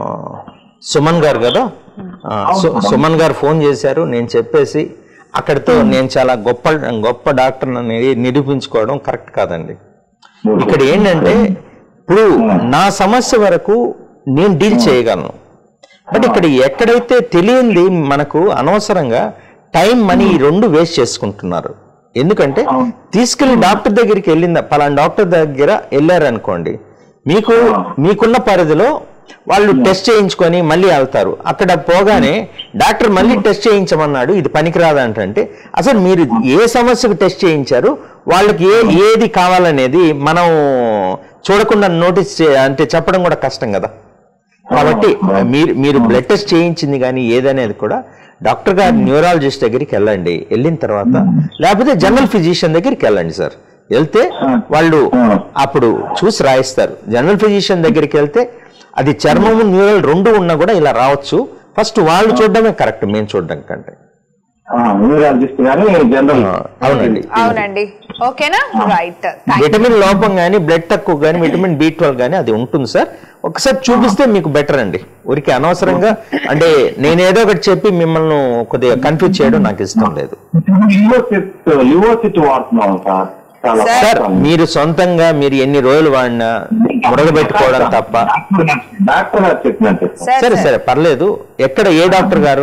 Speaker 2: సుమన్ గారు కదా ఆ, సు- సుమన్ గారు ఫోన్ చేశారు నేను చెప్పేసి అక్కడితో నేను చాలా గొప్ప గొప్ప డాక్టర్ అనేది నిరూపించుకోవడం కరెక్ట్ కాదండి ఇక్కడ ఏంటంటే ఇప్పుడు నా సమస్య వరకు నేను డీల్ చేయగలను బట్ ఇక్కడ ఎక్కడైతే తెలియంది మనకు అనవసరంగా టైం మనీ ఈ రెండు వేస్ట్ చేసుకుంటున్నారు ఎందుకంటే తీసుకెళ్లి డాక్టర్ దగ్గరికి వెళ్ళిందా పలానా డాక్టర్ దగ్గర వెళ్ళారనుకోండి మీకు మీకున్న పరిధిలో వాళ్ళు టెస్ట్ చేయించుకొని మళ్ళీ వెళ్తారు అక్కడ పోగానే డాక్టర్ మళ్ళీ టెస్ట్ చేయించమన్నాడు ఇది పనికిరాదంటే అసలు మీరు ఏ సమస్యకు టెస్ట్ చేయించారు వాళ్ళకి ఏ ఏది కావాలనేది మనం చూడకుండా నోటీస్ చే- అంటే చెప్పడం కూడా కష్టం కదా కాబట్టి మీరు మీరు బ్లడ్ టెస్ట్ చేయించింది కానీ ఏదనేది కూడా డాక్టర్ గారు న్యూరాలజిస్ట్ దగ్గరికి వెళ్ళండి వెళ్ళిన తర్వాత లేకపోతే జనరల్ ఫిజిషియన్ దగ్గరికి వెళ్ళండి సార్ వెళ్తే వాళ్ళు అప్పుడు చూసి రాయిస్తారు జనరల్ ఫిజిషియన్ దగ్గరికి వెళ్తే అది చర్మము న్యూరల్ రెండు ఉన్నా కూడా ఇలా రావచ్చు ఫస్ట్ వాళ్ళు చూడడమే కరెక్ట్ మేము చూడడం కంటే
Speaker 6: న్యూరాలజిస్ట్ కానీ జనరల్
Speaker 2: ఆ, అవునండి
Speaker 1: అవునండి ఓకేనా రైట్
Speaker 2: విటమిన్ లోపం కానీ బ్లడ్ తక్కువ కానీ విటమిన్ బి ట్వెల్వ్ కానీ అది ఉంటుంది సార్ ఒకసారి చూపిస్తే మీకు బెటర్ అండి ఊరికి అనవసరంగా అంటే నేనేదో ఒకటి చెప్పి మిమ్మల్ని కొద్దిగా కన్ఫ్యూజ్ చేయడం నాకు ఇష్టం లేదు
Speaker 6: లివోసిట్ లివోసిట్ వాడుతున్నాం సార్ చాలా
Speaker 1: సార్.
Speaker 2: సార్
Speaker 6: వాడతాను.
Speaker 2: మీరు సొంతంగా మీరు ఎన్ని రోజులు వాడినా మురగబెట్టుకోవడం తప్ప
Speaker 6: డాక్టర్ గారు చెప్పినట్టు
Speaker 1: సార్
Speaker 2: సరే సరే పర్లేదు ఎక్కడ ఏ డాక్టర్ గారు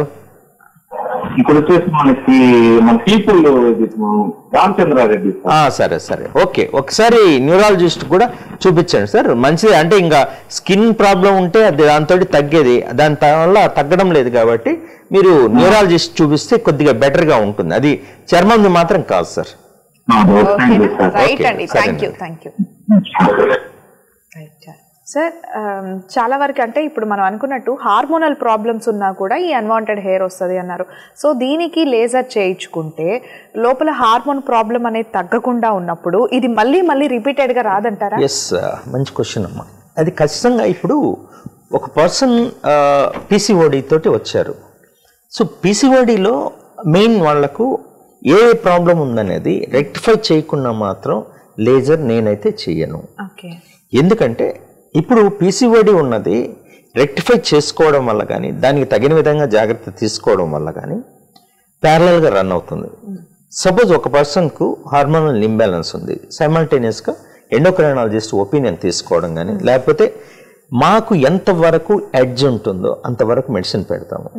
Speaker 6: ఇప్పుడు వచ్చేసి మనకి మన పీపుల్ రామచంద్రారెడ్డి సార్.
Speaker 2: ఆ, సరే సరే ఓకే ఒకసారి న్యూరాలజిస్ట్ కూడా చూపించండి సార్ మంచిది అంటే ఇంకా స్కిన్ ప్రాబ్లం ఉంటే అది దాంతో తగ్గేది దాని వల్ల తగ్గడం లేదు కాబట్టి మీరు న్యూరాలజిస్ట్ చూపిస్తే కొద్దిగా బెటర్గా ఉంటుంది అది చర్మంది మాత్రం కాదు సార్
Speaker 6: ఆ, thank you sir.
Speaker 1: Right
Speaker 2: okay,
Speaker 1: అండి
Speaker 2: సరేనండి.
Speaker 1: Thank you thank you right sir ఆమ్, చాలా వరకు అంటే ఇప్పుడు మనం అనుకున్నట్టు హార్మోనల్ ప్రాబ్లమ్స్ ఉన్నా కూడా ఈ అన్వాంటెడ్ హెయిర్ వస్తుంది అన్నారు సో దీనికి లేజర్ చేయించుకుంటే లోపల హార్మోన్ ప్రాబ్లం అనేది తగ్గకుండా ఉన్నప్పుడు ఇది మళ్ళీ మళ్ళీ రిపీటెడ్గా రాదంటారా
Speaker 2: ఎస్ మంచి క్వశ్చన్ అమ్మా అది ఖచ్చితంగా ఇప్పుడు ఒక పర్సన్ పీసీఓడి తోటి వచ్చారు సో పీసీఓడిలో మెయిన్ వాళ్లకు ఏ ప్రాబ్లం ఉందనేది రెక్టిఫై చేయకుండా మాత్రం లేజర్ నేనైతే చెయ్యను
Speaker 1: ఓకే
Speaker 2: ఎందుకంటే ఇప్పుడు పీసీఓడి ఉన్నది రెక్టిఫై చేసుకోవడం వల్ల కానీ దానికి తగిన విధంగా జాగ్రత్త తీసుకోవడం వల్ల కానీ ప్యారలల్గా రన్ అవుతుంది సపోజ్ ఒక పర్సన్కు హార్మోనల్ ఇంబ్యాలెన్స్ ఉంది సైమల్టేనియస్గా ఎండోక్రైనాలజిస్ట్ ఒపీనియన్ తీసుకోవడం కానీ లేకపోతే మాకు ఎంతవరకు ఎడ్జ్ ఉంటుందో అంతవరకు మెడిసిన్ పెడతాము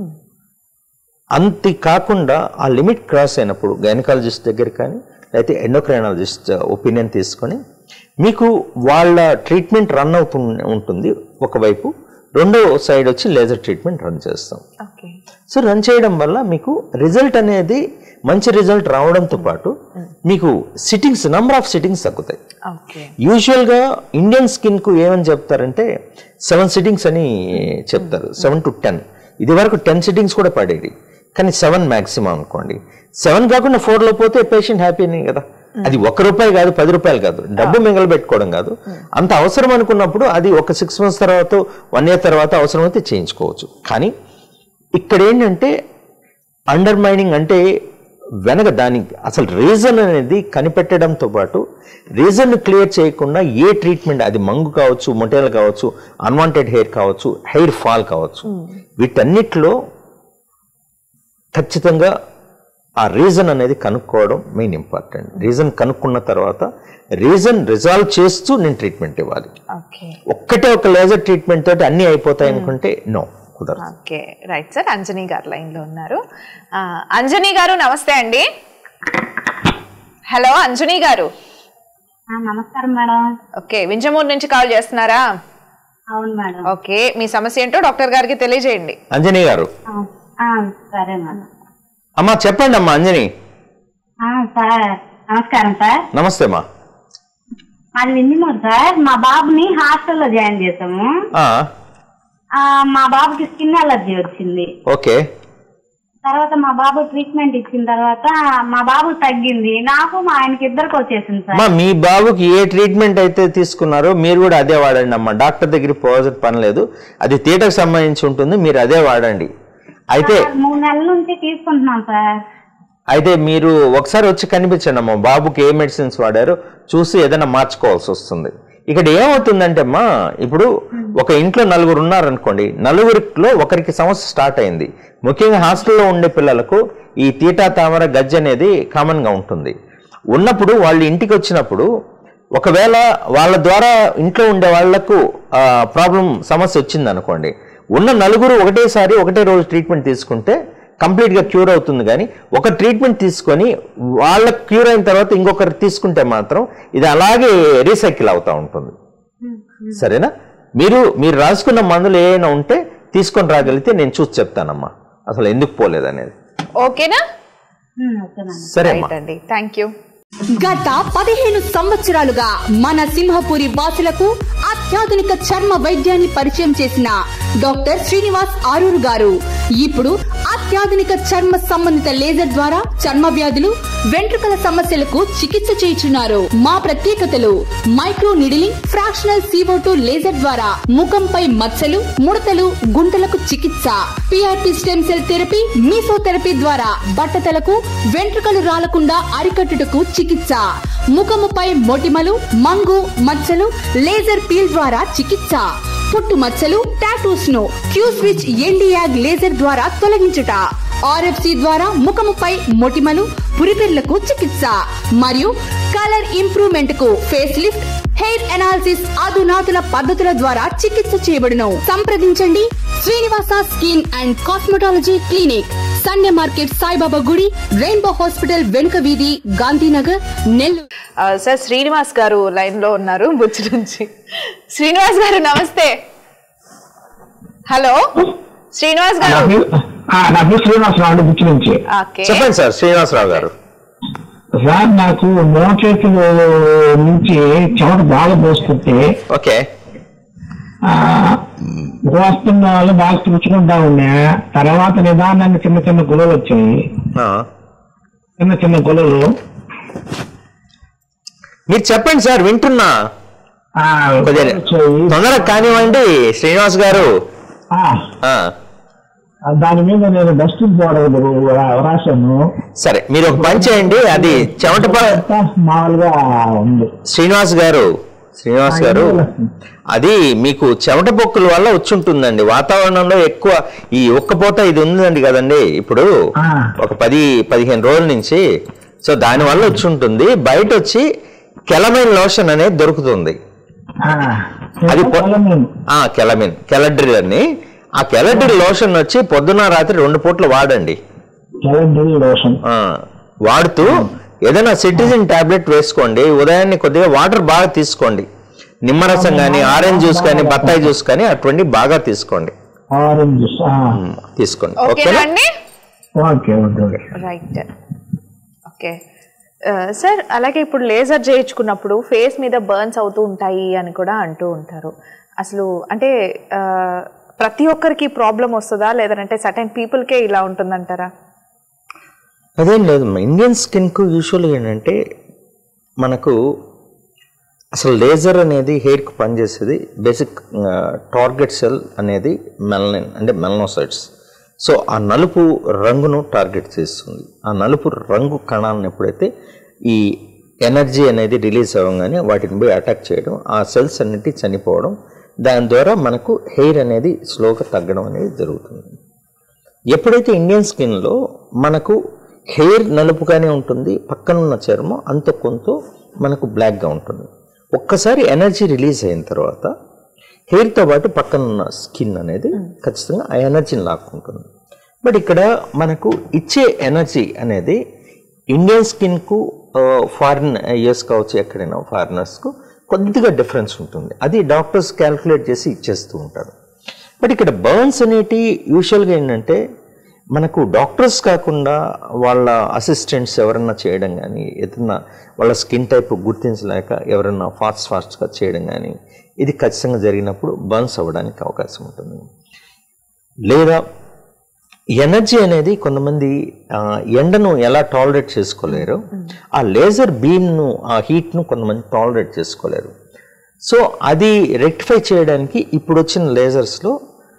Speaker 2: అంతే కాకుండా ఆ లిమిట్ క్రాస్ అయినప్పుడు గైనకాలజిస్ట్ దగ్గర కానీ లేకపోతే ఎండోక్రైనాలజిస్ట్ ఒపీనియన్ తీసుకొని మీకు వాళ్ళ ట్రీట్మెంట్ రన్ అవుతూ ఉంటుంది ఒకవైపు రెండో సైడ్ వచ్చి లేజర్ ట్రీట్మెంట్ రన్ చేస్తాం
Speaker 1: ఓకే
Speaker 2: సో రన్ చేయడం వల్ల మీకు రిజల్ట్ అనేది మంచి రిజల్ట్ రావడంతో పాటు మీకు సిట్టింగ్స్ నెంబర్ ఆఫ్ సిట్టింగ్స్ తగ్గుతాయి
Speaker 1: ఓకే
Speaker 2: యూజువల్గా ఇండియన్ స్కిన్కు ఏమని చెప్తారంటే సెవెన్ సిట్టింగ్స్ అని చెప్తారు సెవెన్ టు టెన్ ఇది వరకు టెన్ సిట్టింగ్స్ కూడా పడేది కానీ సెవెన్ మ్యాక్సిమం అనుకోండి సెవెన్ కాకుండా ఫోర్లో పోతే పేషెంట్ హ్యాపీనే కదా అది ఒక్క రూపాయి కాదు పది రూపాయలు కాదు డబ్బు మిగలబెట్టుకోవడం కాదు అంత అవసరం అనుకున్నప్పుడు అది ఒక సిక్స్ మంత్స్ తర్వాత వన్ ఇయర్ తర్వాత అవసరమైతే చేయించుకోవచ్చు కానీ ఇక్కడ ఏంటంటే అండర్ మైనింగ్ అంటే వెనక దానికి అసలు రీజన్ అనేది కనిపెట్టడంతో పాటు రీజన్ క్లియర్ చేయకుండా ఏ ట్రీట్మెంట్ అది మంగు కావచ్చు మొటేలు కావచ్చు అన్వాంటెడ్ హెయిర్ కావచ్చు హెయిర్ ఫాల్ కావచ్చు వీటన్నిటిలో ఖచ్చితంగా ఆ రీజన్ అనేది కనుక్కోవడం మెయిన్ ఇంపార్టెంట్ రీజన్ కనుక్కున్న తర్వాత రీజన్ రిజాల్వ్ చేస్తూ నేను ట్రీట్మెంట్ ఇవ్వాలి
Speaker 1: ఓకే
Speaker 2: ఒక్కటే ఒక లేజర్ ట్రీట్మెంట్ తోటి అన్నీ అయిపోతాయి అనుకుంటే నో కుదరదు
Speaker 1: ఓకే రైట్ సార్ అంజనీ గారు లైన్లో ఉన్నారు ఆ, అంజనీ గారు నమస్తే అండి హలో అంజనీ గారు
Speaker 3: నమస్కారం మేడం
Speaker 1: ఓకే వింజమూరు నుంచి కాల్ చేస్తున్నారా
Speaker 3: అవును మేడం
Speaker 1: ఓకే మీ సమస్య ఏంటో డాక్టర్ గారికి తెలియజేయండి
Speaker 2: అంజనీ గారు
Speaker 3: సరే మేడం
Speaker 2: అమ్మా చెప్పండి అమ్మా అంజనీ
Speaker 3: సార్ నమస్కారం సార్
Speaker 2: నమస్తే అమ్మా
Speaker 3: మాది వింజమూరు సార్ మా బాబుని హాస్టల్లో జాయిన్ చేసాము
Speaker 2: ఆ,
Speaker 3: ఆ, మా బాబుకి స్కిన్ అలర్జీ వచ్చింది
Speaker 2: ఓకే
Speaker 3: తర్వాత మా బాబు ట్రీట్మెంట్ ఇచ్చిన తర్వాత మా బాబు తగ్గింది నాకు మా ఆయనకి ఇద్దరికి వచ్చేసింది సార్
Speaker 2: అమ్మా మీ బాబుకి ఏ ట్రీట్మెంట్ అయితే తీసుకున్నారో మీరు కూడా అదే వాడండి అమ్మా డాక్టర్ దగ్గరికి పోవాల్సిన పని లేదు అది తీటకు సంబంధించి ఉంటుంది మీరు అదే వాడండి అయితే
Speaker 3: మూడు నెలల నుంచి తీసుకుంటున్నాం సార్
Speaker 2: అయితే మీరు ఒకసారి వచ్చి కనిపించండి అమ్మా బాబుకి ఏ మెడిసిన్స్ వాడారో చూసి ఏదైనా మార్చుకోవాల్సి వస్తుంది ఇక్కడ ఏమవుతుందంటే అమ్మా ఇప్పుడు ఒక ఇంట్లో నలుగురు ఉన్నారనుకోండి నలుగురిలో ఒకరికి సమస్య స్టార్ట్ అయింది ముఖ్యంగా హాస్టల్లో ఉండే పిల్లలకు ఈ తీటా తామర గజ్జ అనేది కామన్గా ఉంటుంది ఉన్నప్పుడు వాళ్ళు ఇంటికి వచ్చినప్పుడు ఒకవేళ వాళ్ళ ద్వారా ఇంట్లో ఉండే వాళ్లకు ప్రాబ్లం సమస్య వచ్చింది అనుకోండి ఉన్న నలుగురు ఒకటేసారి ఒకటే రోజు ట్రీట్మెంట్ తీసుకుంటే కంప్లీట్గా క్యూర్ అవుతుంది కానీ ఒక ట్రీట్మెంట్ తీసుకొని వాళ్ళకి క్యూర్ అయిన తర్వాత ఇంకొకరు తీసుకుంటే మాత్రం ఇది అలాగే రీసైకిల్ అవుతూ ఉంటుంది సరేనా మీరు మీరు రాసుకున్న మందులు ఏమైనా ఉంటే తీసుకొని రాగలిగితే నేను చూసి చెప్తానమ్మా అసలు ఎందుకు పోలేదనేది
Speaker 1: ఓకేనా
Speaker 2: సరే అమ్మా
Speaker 1: రైట్ అండి థ్యాంక్ యూ
Speaker 5: గత పదిహేను సంవత్సరాలుగా మన సింహపురి వాసులకు అత్యాధునిక చర్మ వైద్యాన్ని పరిచయం చేసిన డాక్టర్ శ్రీనివాస్ ఆరూరు గారు ఇప్పుడు అత్యాధునిక చర్మ సంబంధిత లేజర్ ద్వారా చర్మ వ్యాధులు వెంట్రుకల సమస్యలకు చికిత్స చేయుచున్నారు మా ప్రత్యేకతలు micro needling fractional CO2 laser ద్వారా ముఖంపై మచ్చలు ముడతలు గుంటలకు చికిత్స PRP stem cell therapy mesotherapy ద్వారా బట్టతలకు వెంట్రుకలు రాలకుండా అరికట్టుటకు చికిత్స ముఖముపై మొటిమలు మంగు మచ్చలు లేజర్ పీల్ ద్వారా చికిత్స పుట్టు మచ్చలు టాటూస్ ను క్యూ స్విచ్ ఎండియాగ్ లేజర్ ద్వారా తొలగించుట ఆర్ఎఫ్సి ద్వారా ముఖముపై మొటిమలు పురిపెర్లకు చికిత్స మరియు కలర్ ఇంప్రూవ్మెంట్ కు ఫేస్ లిఫ్ట్ హెయిర్ అనాలిసిస్ అధునాతుల పద్ధతుల ద్వారా చికిత్స చేయబడును సంప్రదించండి Srinivasa skin and cosmetology clinic Sunday market Saibaba గుడి రెయిన్బో హాస్పిటల్ వెనుక వీధి గాంధీనగర్ నెల్లూరు
Speaker 1: ఆ, సార్ శ్రీనివాస్ గారు లైన్ లో ఉన్నారు బుచ్చి నుంచి శ్రీనివాస్ గారు నమస్తే హలో శ్రీనివాస్
Speaker 8: నా
Speaker 1: గారు
Speaker 8: పేరు ఆ, నా పేరు శ్రీనివాసరావు అండి బుచ్చి నుంచి
Speaker 1: ఓకే
Speaker 2: చెప్పండి సార్ శ్రీనివాసరావు గారు
Speaker 8: సార్ నాకు మోచేతులు నుంచి చెమట బాగా పోస్తుంటే
Speaker 2: ఓకే
Speaker 8: ఆ, పోస్తున్న వాళ్ళు బాగా తుడుచుకుంటా ఉన్నా తర్వాత నిదానంగా చిన్న చిన్న గులలు వచ్చాయి
Speaker 2: ఆ.
Speaker 8: చిన్న చిన్న గులలు
Speaker 2: మీరు చెప్పండి సార్ వింటున్నా
Speaker 8: ఆ,
Speaker 2: కొద్దిగా
Speaker 8: వచ్చాయి.
Speaker 2: తొందరగా కానివ్వండి శ్రీనివాస్ గారు
Speaker 8: ఆ,
Speaker 2: ఆ,
Speaker 8: దాని మీద నేను డస్టింగ్ పౌడర్ రాశాను
Speaker 2: సరే మీరు ఒక పని చేయండి అది చెమట ప-
Speaker 8: మామూలుగా ఉంది
Speaker 2: శ్రీనివాస్ గారు శ్రీనివాస్ గారు అది మీకు చెమట పొక్కుల వల్ల వచ్చి ఉంటుందండి వాతావరణంలో ఎక్కువ ఈ ఒక్కపోత ఇది ఉందండి కదండి ఇప్పుడు
Speaker 8: ఆ.
Speaker 2: ఒక పది పదిహేను రోజుల నుంచి సో దాని వల్ల వచ్చి ఉంటుంది బయట వచ్చి కెలమైన్ లోషన్ అనేది దొరుకుతుంది
Speaker 8: ఆ,
Speaker 2: అది పొ-
Speaker 8: పొలమేను.
Speaker 2: ఆ కెలమిన్ కెలడ్రిల్ అని ఆ కెలడ్రిల్ లోషన్ వచ్చి పొద్దున్న రాత్రి రెండు పూట్లు వాడండి
Speaker 8: కెలడ్రీ లోషన్
Speaker 2: ఆ, వాడుతూ ఏదైనా సిటిజన్ టాబ్లెట్ వేసుకోండి ఉదయాన్నే కొద్దిగా వాటర్ బాగా తీసుకోండి నిమ్మరసం కానీ ఆరెంజ్ జ్యూస్ కానీ బత్తాయి జ్యూస్ కానీ అటువంటి బాగా తీసుకోండి
Speaker 8: ఆరెంజ్ జ్యూస్ ఆ,
Speaker 2: ఉమ్, తీసుకోండి
Speaker 1: ఓకేనా
Speaker 2: ఓకేనా
Speaker 1: అండి
Speaker 8: okay okay okay
Speaker 1: right okay ఆ, సార్ అలాగే ఇప్పుడు లేజర్ చేయించుకున్నప్పుడు ఫేస్ మీద బర్న్స్ అవుతూ ఉంటాయి అని కూడా అంటూ ఉంటారు అసలు అంటే ఆ, ప్రతి ఒక్కరికి ప్రాబ్లం వస్తుందా లేదంటే సర్టెన్ పీపుల్కే ఇలా ఉంటుందంటారా
Speaker 2: అదేం లేదు ఇండియన్ స్కిన్కు యూజువల్గా ఏంటంటే మనకు అసలు లేజర్ అనేది హెయిర్కి పనిచేసేది బేసిక్ టార్గెట్ సెల్ అనేది మెలనిన్ అంటే మెలనోసైడ్స్ సో ఆ నలుపు రంగును టార్గెట్ చేస్తుంది ఆ నలుపు రంగు కణాలను ఎప్పుడైతే ఈ ఎనర్జీ అనేది రిలీజ్ అవ్వగానే వాటిని పోయి అటాక్ చేయడం ఆ సెల్స్ అన్నిటి చనిపోవడం దాని ద్వారా మనకు హెయిర్ అనేది స్లోగా తగ్గడం అనేది జరుగుతుంది ఎప్పుడైతే ఇండియన్ స్కిన్లో మనకు హెయిర్ నలుపుగానే ఉంటుంది పక్కనున్న చర్మం అంత కొంత మనకు బ్లాక్గా ఉంటుంది ఒక్కసారి ఎనర్జీ రిలీజ్ అయిన తర్వాత హెయిర్తో పాటు పక్కనున్న స్కిన్ అనేది ఖచ్చితంగా ఆ ఎనర్జీని లాక్కుంటుంది బట్ ఇక్కడ మనకు ఇచ్చే ఎనర్జీ అనేది ఇండియన్ స్కిన్కు ఫారిన్ యూఎస్ కావచ్చు ఎక్కడైనా ఫారినర్స్కు కొద్దిగా డిఫరెన్స్ ఉంటుంది అది డాక్టర్స్ క్యాల్కులేట్ చేసి ఇచ్చేస్తూ ఉంటారు బట్ ఇక్కడ బర్న్స్ అనేటి యూజువల్గా ఏంటంటే మనకు డాక్టర్స్ కాకుండా వాళ్ళ అసిస్టెంట్స్ ఎవరన్నా చేయడం కానీ ఏదన్నా వాళ్ళ స్కిన్ టైప్ గుర్తించలేక ఎవరన్నా ఫాస్ట్ ఫాస్ట్గా చేయడం కానీ ఇది ఖచ్చితంగా జరిగినప్పుడు బర్న్స్ అవ్వడానికి అవకాశం ఉంటుంది లేదా ఎనర్జీ అనేది కొంతమంది ఆ, ఎండను ఎలా టాలరేట్ చేసుకోలేరు ఆ లేజర్ బీమ్ను ఆ హీట్ను కొంతమంది టాలరేట్ చేసుకోలేరు సో అది రెక్టిఫై చేయడానికి ఇప్పుడు వచ్చిన లేజర్స్లో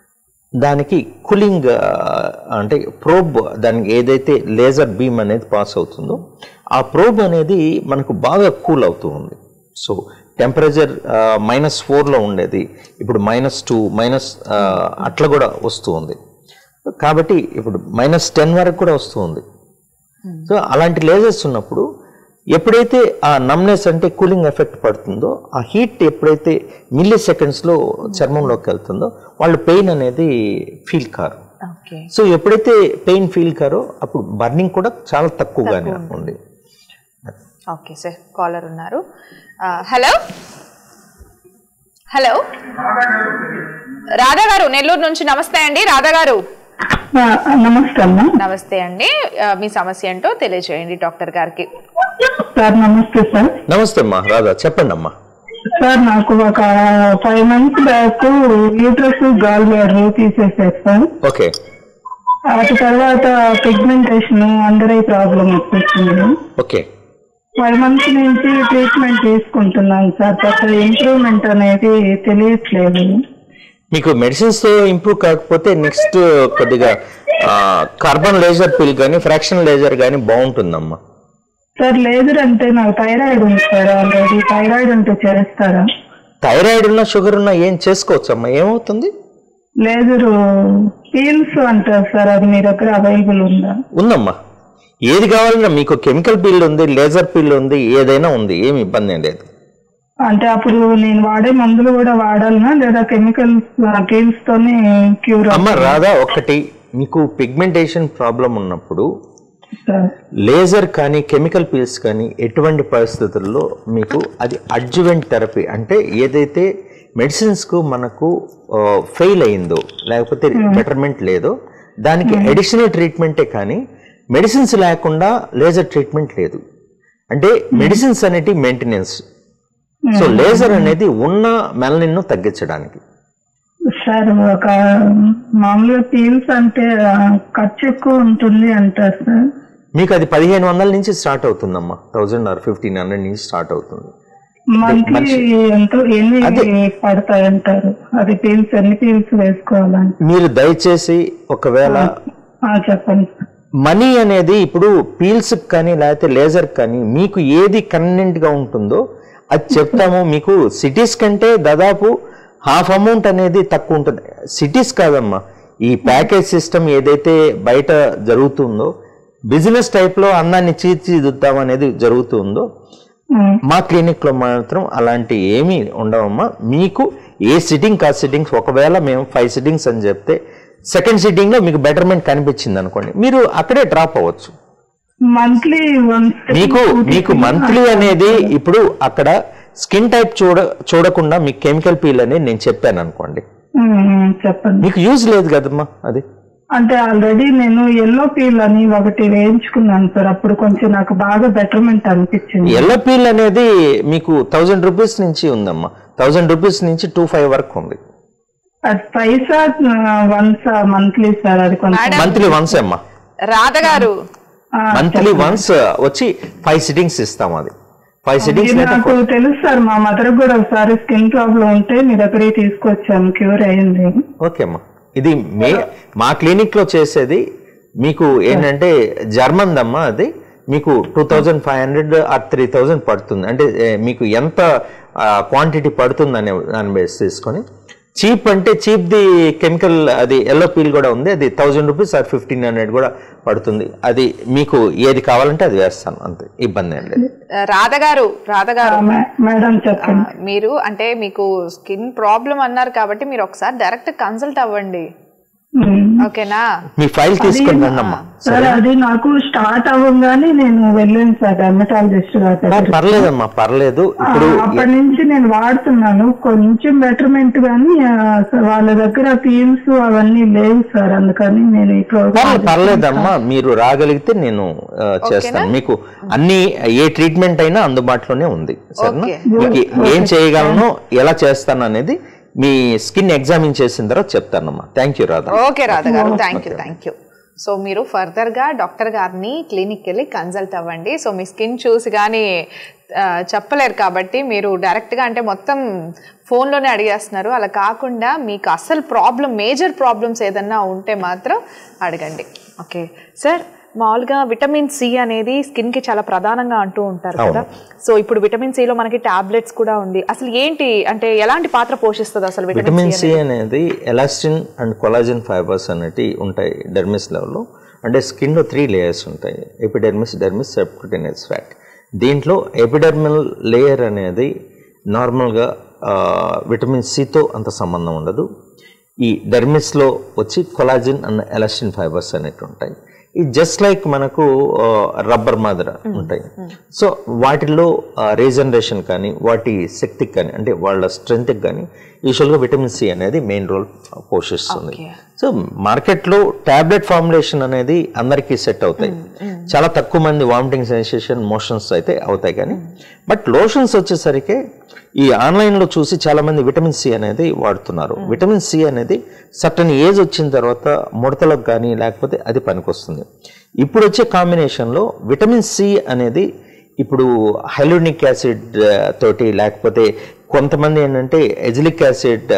Speaker 2: దానికి కూలింగ్ అంటే ప్రోబ్ దానికి ఏదైతే లేజర్ బీమ్ అనేది పాస్ అవుతుందో ఆ ప్రోబ్ అనేది మనకు బాగా కూల్ అవుతూ ఉంది సో టెంపరేచర్ మైనస్ ఫోర్లో ఉండేది ఇప్పుడు మైనస్ టూ మైనస్ అట్లా కూడా వస్తూ ఉంది కాబట్టి ఇప్పుడు మైనస్ టెన్ వరకు కూడా వస్తూ ఉంది సో అలాంటి లేజర్స్ ఉన్నప్పుడు ఎప్పుడైతే ఆ నమ్నెస్ అంటే కూలింగ్ ఎఫెక్ట్ పడుతుందో ఆ హీట్ ఎప్పుడైతే మిల్లీ సెకండ్స్లో చర్మంలోకి వెళ్తుందో వాళ్ళు పెయిన్ అనేది ఫీల్ కారు
Speaker 1: ఓకే
Speaker 2: సో ఎప్పుడైతే పెయిన్ ఫీల్ కారో అప్పుడు బర్నింగ్ కూడా చాలా తక్కువగానే ఉంది
Speaker 1: ఓకే సార్ కాలర్ ఉన్నారు ఆ, హలో హలో రాధా గారు నెల్లూరు నుంచి నమస్తే అండి రాధా గారు
Speaker 3: నమస్తే అమ్మా
Speaker 1: నమస్తే అండి ఆ, మీ సమస్య ఏంటో తెలియజేయండి డాక్టర్ గారికి
Speaker 3: సార్ నమస్తే సార్
Speaker 2: నమస్తే అమ్మా రాధా చెప్పండి అమ్మా
Speaker 3: సార్ నాకు ఒక five months back uterus gall bladder తీసేసారు సార్
Speaker 2: ఓకే
Speaker 3: వాటి తర్వాత పిగ్మెంటేషన్ అండర్ ఐ ప్రాబ్లం వచ్చేసింది
Speaker 2: ఓకే
Speaker 3: ఫైవ్ మంత్స్ నుంచి ట్రీట్మెంట్ తీసుకుంటున్నాను సార్ పెద్ద ఇంప్రూవ్మెంట్ అనేది తెలియట్లేదు
Speaker 2: మీకు మెడిసిన్స్తో ఇంప్రూవ్ కాకపోతే నెక్స్ట్ కొద్దిగా కార్బన్ లేజర్ పిల్ కానీ ఫ్రాక్షన్ లేజర్ కానీ బాగుంటుందమ్మా
Speaker 3: సార్ లేజర్ అంటే నాకు థైరాయిడ్ ఉంది సార్ ఆల్రెడీ థైరాయిడ్ ఉంటే చేస్తారా
Speaker 2: థైరాయిడ్ ఉన్న షుగర్ ఉన్న ఏం చేసుకోవచ్చమ్మా ఏమవుతుంది
Speaker 3: లేజర్ పీల్స్ అంటారు సార్ అది మీ దగ్గర అవైలబుల్ ఉందా
Speaker 2: ఉందమ్మా ఏది కావాలన్నా మీకు కెమికల్ పిల్ ఉంది లేజర్ పిల్ ఉంది ఏదైనా ఉంది ఏమి ఇబ్బంది ఏం లేదు
Speaker 3: అంటే అప్పుడు నేను వాడే మందులు కూడా వాడాలనా లేదా కెమికల్స్ పీల్స్ తోనే క్యూర్
Speaker 2: అమ్మ రాదా ఒకటి మీకు పిగ్మెంటేషన్ ప్రాబ్లం ఉన్నప్పుడు
Speaker 3: సార్
Speaker 2: లేజర్ కానీ కెమికల్ పీల్స్ కానీ ఎటువంటి పరిస్థితుల్లో మీకు అది అడ్జువెంట్ థెరపీ అంటే ఏదైతే మెడిసిన్స్కు మనకు ఫెయిల్ అయిందో లేకపోతే బెటర్మెంట్ లేదో దానికి అడిషనల్ ట్రీట్మెంటే కానీ మెడిసిన్స్ లేకుండా లేజర్ ట్రీట్మెంట్ లేదు అంటే మెడిసిన్స్ అనేటి మెయింటెనెన్స్ సో లేజర్ అనేది ఉన్న మెలనిన్ను తగ్గించడానికి
Speaker 3: సార్ ఒక మామూలుగా పీల్స్ అంటే ఆ, ఖర్చు ఎక్కువ ఉంటుంది అంటారు సార్
Speaker 2: మీకు అది పదిహేను వందల నుంచి స్టార్ట్ అవుతుందమ్మా థౌజండ్ ఆర్ ఫిఫ్టీన్ హండ్రెడ్ నుంచి స్టార్ట్ అవుతుంది
Speaker 3: మంత్లీ ఎంతో ఎన్ని పడతాయి అంటారు అది పీల్స్ ఎన్ని పీల్స్ వేసుకోవాలని
Speaker 2: మీరు దయచేసి ఒకవేళ
Speaker 3: ఆ, చెప్పండి సార్
Speaker 2: మనీ అనేది ఇప్పుడు పీల్స్ కానీ లేకపోతే లేజర్ కానీ మీకు ఏది కన్వీనియంట్ గా ఉంటుందో అది చెప్తాము మీకు సిటీస్ కంటే దాదాపు హాఫ్ అమౌంట్ అనేది తక్కువ ఉంటుంది సిటీస్ కాదమ్మా ఈ ప్యాకేజ్ సిస్టమ్ ఏదైతే బయట జరుగుతుందో బిజినెస్ టైప్లో అన్నాన్ని చీర్చిదిద్దాం అనేది జరుగుతుందో మా క్లినిక్లో మాత్రం అలాంటి ఏమీ ఉండవమ్మా మీకు ఏ సిట్టింగ్ కా సిట్టింగ్స్ ఒకవేళ మేము ఫైవ్ సిట్టింగ్స్ అని చెప్తే సెకండ్ సిట్టింగ్లో మీకు బెటర్మెంట్ కనిపించింది అనుకోండి మీరు అక్కడే డ్రాప్ అవ్వచ్చు
Speaker 3: మంత్లీ వన్స్
Speaker 2: మీకు మీకు మంత్లీ అనేది ఇప్పుడు అక్కడ స్కిన్ టైప్ చూడ చూడకుండా మీకు కెమికల్ పీల్ అనేది నేను చెప్పాను అనుకోండి
Speaker 3: చెప్పండి
Speaker 2: మీకు యూజ్ లేదు కదమ్మా అది
Speaker 3: అంటే ఆల్రెడీ నేను ఎల్లో పీల్ అని ఒకటి వేయించుకున్నాను సార్ అప్పుడు కొంచెం నాకు బాగా బెటర్మెంట్ అనిపించింది
Speaker 2: ఎల్లో పీల్ అనేది మీకు థౌజండ్ రూపీస్ నుంచి ఉందమ్మా థౌజండ్ రూపీస్ నుంచి టూ ఫైవ్ వరకు ఉంది
Speaker 3: అది పైసా వన్స్ మంత్లీ సార్ అది కొంచెం
Speaker 2: మంత్లీ వన్స్ అమ్మా
Speaker 1: రాధ గారు
Speaker 3: ఆ,
Speaker 2: మంత్లీ వన్స్ వచ్చి ఫైవ్ సిట్టింగ్స్ ఇస్తాం అది ఫైవ్ సిట్టింగ్స్
Speaker 3: ఇది నాకు తెలుసు సార్ మా మదర్ కూడా ఒకసారి స్కిన్ ప్రాబ్లం ఉంటే మీ దగ్గరికి తీసుకొచ్చాము క్యూర్ అయింది
Speaker 2: ఓకే అమ్మా ఇది మే మా క్లినిక్ లో చేసేది మీకు ఏంటంటే జర్మన్ దమ్మా అది మీకు two thousand five hundred or three thousand పడుతుంది అంటే ఏ, మీకు ఎంత క్వాంటిటీ పడుతుంది అనే దాన్ని బేస్ తీసుకొని చీప్ అంటే చీప్ ది కెమికల్ అది ఎల్లో పీల్ కూడా ఉంది అది thousand rupees or fifteen hundred కూడా పడుతుంది అది మీకు ఏది కావాలంటే అది వేస్తాను అంతే ఇబ్బంది ఏం లేదు
Speaker 1: రాధ గారు రాధ గారు
Speaker 3: మే- మేడం చెప్పండి
Speaker 1: ఆ, మీరు అంటే మీకు స్కిన్ ప్రాబ్లం అన్నారు కాబట్టి మీరు ఒకసారి డైరెక్ట్ కన్సల్ట్ అవ్వండి
Speaker 3: ఉమ్.
Speaker 1: ఓకేనా
Speaker 2: మీ ఫైల్ తీసుకొని రండమ్మా
Speaker 3: సార్ అది నాకు స్టార్ట్ అవ్వగానే నేను వెళ్ళాను సార్ డెర్మటాలజిస్ట్ గారు
Speaker 2: పర్లేదమ్మా పర్లేదు ఇప్పుడు
Speaker 3: అప్పటి నుంచి నేను వాడుతున్నాను కొంచెం బెటర్మెంట్ గానీ ఆ, సార్ వాళ్ళ దగ్గర పీల్స్ అవన్నీ లేవు సార్ అందుకని నేను ఈ
Speaker 2: పర్లే
Speaker 3: ప్రోగ్రామ్
Speaker 2: పర్లేదమ్మా మీరు రాగలిగితే నేను ఆ, చేస్తాను మీకు అన్ని ఏ ట్రీట్మెంట్ అయినా అందుబాటులోనే ఉంది సరేనా
Speaker 1: ఓకే.
Speaker 2: మీకు ఏం చేయగలను ఎలా చేస్తాను అనేది మీ స్కిన్ ఎగ్జామిన్ చేసిన తర్వాత చెప్తానమ్మా thank you Radha
Speaker 1: okay Radha గారు thank you thank you so మీరు ఫర్దర్గా డాక్టర్ గారిని క్లినిక్కి వెళ్ళి కన్సల్ట్ అవ్వండి సో మీ స్కిన్ చూసి కానీ ఆ, చెప్పలేరు కాబట్టి మీరు డైరెక్ట్గా అంటే మొత్తం ఫోన్లోనే అడిగేస్తున్నారు అలా కాకుండా మీకు అసలు ప్రాబ్లం మేజర్ ప్రాబ్లమ్స్ ఏదన్నా ఉంటే మాత్రం అడగండి ఓకే సార్ మామూలుగా విటమిన్ సి అనేది స్కిన్ కి చాలా ప్రధానంగా అంటూ ఉంటారు కదా సో ఇప్పుడు విటమిన్ సిలో మనకి టాబ్లెట్స్ కూడా ఉంది అసలు ఏంటి అంటే ఎలాంటి పాత్ర పోషిస్తుంది అసలు విటమిన్
Speaker 2: విటమిన్
Speaker 1: సి
Speaker 2: సి అనేది ఎలాస్టిన్ అండ్ కొలాజిన్ ఫైబర్స్ అనేటివి ఉంటాయి డెర్మిస్ లెవెల్లో అంటే స్కిన్లో త్రీ లేయర్స్ ఉంటాయి ఎపిడెర్మిస్ డెర్మిస్ సెప్టినెస్ ఫ్యాట్ దీంట్లో ఎపిడెర్మల్ లేయర్ అనేది నార్మల్గా విటమిన్ సితో అంత సంబంధం ఉండదు ఈ డెర్మిస్లో వచ్చి కొలాజిన్ అండ్ ఎలాస్టిన్ ఫైబర్స్ అనేవి ఉంటాయి ఈ జస్ట్ లైక్ మనకు రబ్బర్ మాదిర ఉంటాయి సో వాటిల్లో రీజనరేషన్ కానీ వాటి శక్తికి కానీ అంటే వాళ్ళ స్ట్రెంగ్త్కి కానీ యూజువల్గా విటమిన్ సి అనేది మెయిన్ రోల్ పోషిస్తుంది సో మార్కెట్లో టాబ్లెట్ ఫార్ములేషన్ అనేది అందరికీ సెట్ అవుతాయి చాలా తక్కువ మంది వామిటింగ్ సెన్సేషన్ మోషన్స్ అయితే అవుతాయి కానీ బట్ లోషన్స్ వచ్చేసరికి ఈ ఆన్లైన్లో చూసి చాలా మంది విటమిన్ సి అనేది వాడుతున్నారు విటమిన్ సి అనేది సర్టన్ ఏజ్ వచ్చిన తర్వాత ముడతలకు కానీ లేకపోతే అది పనికొస్తుంది ఇప్పుడు వచ్చే కాంబినేషన్లో విటమిన్ సి అనేది ఇప్పుడు హైలోనిక్ యాసిడ్ తోటి లేకపోతే కొంతమంది ఏంటంటే ఎజిలిక్ యాసిడ్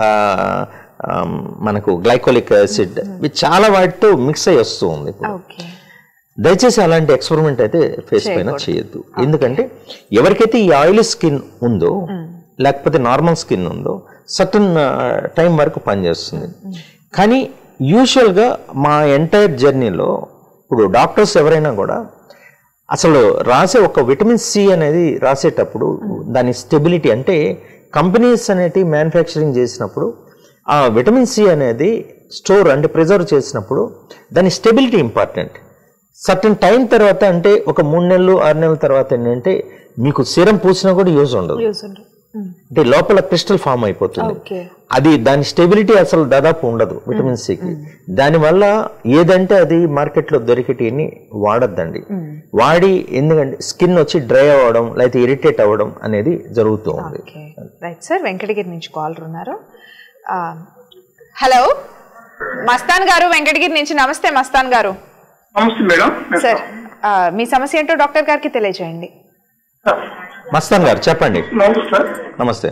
Speaker 2: మనకు గ్లైకోలిక్ యాసిడ్ ఇవి చాలా వాటితో మిక్స్ అయ్యి వస్తూ ఉంది ఇప్పుడు
Speaker 1: ఓకే
Speaker 2: దయచేసి అలాంటి ఎక్స్పెరిమెంట్ అయితే ఫేస్ పైన చేయొద్దు ఎందుకంటే ఎవరికైతే ఈ ఆయిల్ స్కిన్ ఉందో లేకపోతే నార్మల్ స్కిన్ ఉందో సర్టన్ టైం వరకు పనిచేస్తుంది కానీ యూజువల్గా మా ఎంటైర్ జర్నీలో ఇప్పుడు డాక్టర్స్ ఎవరైనా కూడా అసలు రాసే ఒక విటమిన్ సి అనేది రాసేటప్పుడు దాని స్టెబిలిటీ అంటే కంపెనీస్ అనేటి మ్యానుఫ్యాక్చరింగ్ చేసినప్పుడు ఆ విటమిన్ సి అనేది స్టోర్ అంటే ప్రిజర్వ్ చేసినప్పుడు దాని స్టెబిలిటీ ఇంపార్టెంట్ సర్టన్ టైం తర్వాత అంటే ఒక మూడు నెలలు ఆరు నెలల తర్వాత ఏంటంటే మీకు సీరం పూసినా కూడా యూజ్ ఉండదు
Speaker 1: యూస్ ఉంటుంది
Speaker 2: అంటే లోపల క్రిస్టల్ ఫామ్ అయిపోతుంది
Speaker 1: ఓకే
Speaker 2: అది దాని స్టెబిలిటీ అసలు దాదాపు ఉండదు విటమిన్ సికి దానివల్ల ఏదంటే అది మార్కెట్లో దొరికేటిని వాడద్దండి వాడి ఎందుకంటే స్కిన్ వచ్చి డ్రై అవ్వడం లేకపోతే ఇరిటేట్ అవ్వడం అనేది జరుగుతూ ఉంది
Speaker 1: ఓకే రైట్ సార్ వెంకటగిరి నుంచి కాల్ ఉన్నారు ఆ, హలో మస్తాన్ గారు వెంకటగిరి నుంచి నమస్తే మస్తాన్ గారు
Speaker 9: నమస్తే మేడం
Speaker 1: సార్ ఆ, మీ సమస్య ఏంటో డాక్టర్ గారికి తెలియజేయండి
Speaker 2: మస్తాన్ గారు చెప్పండి
Speaker 9: నమస్తే సార్
Speaker 2: నమస్తే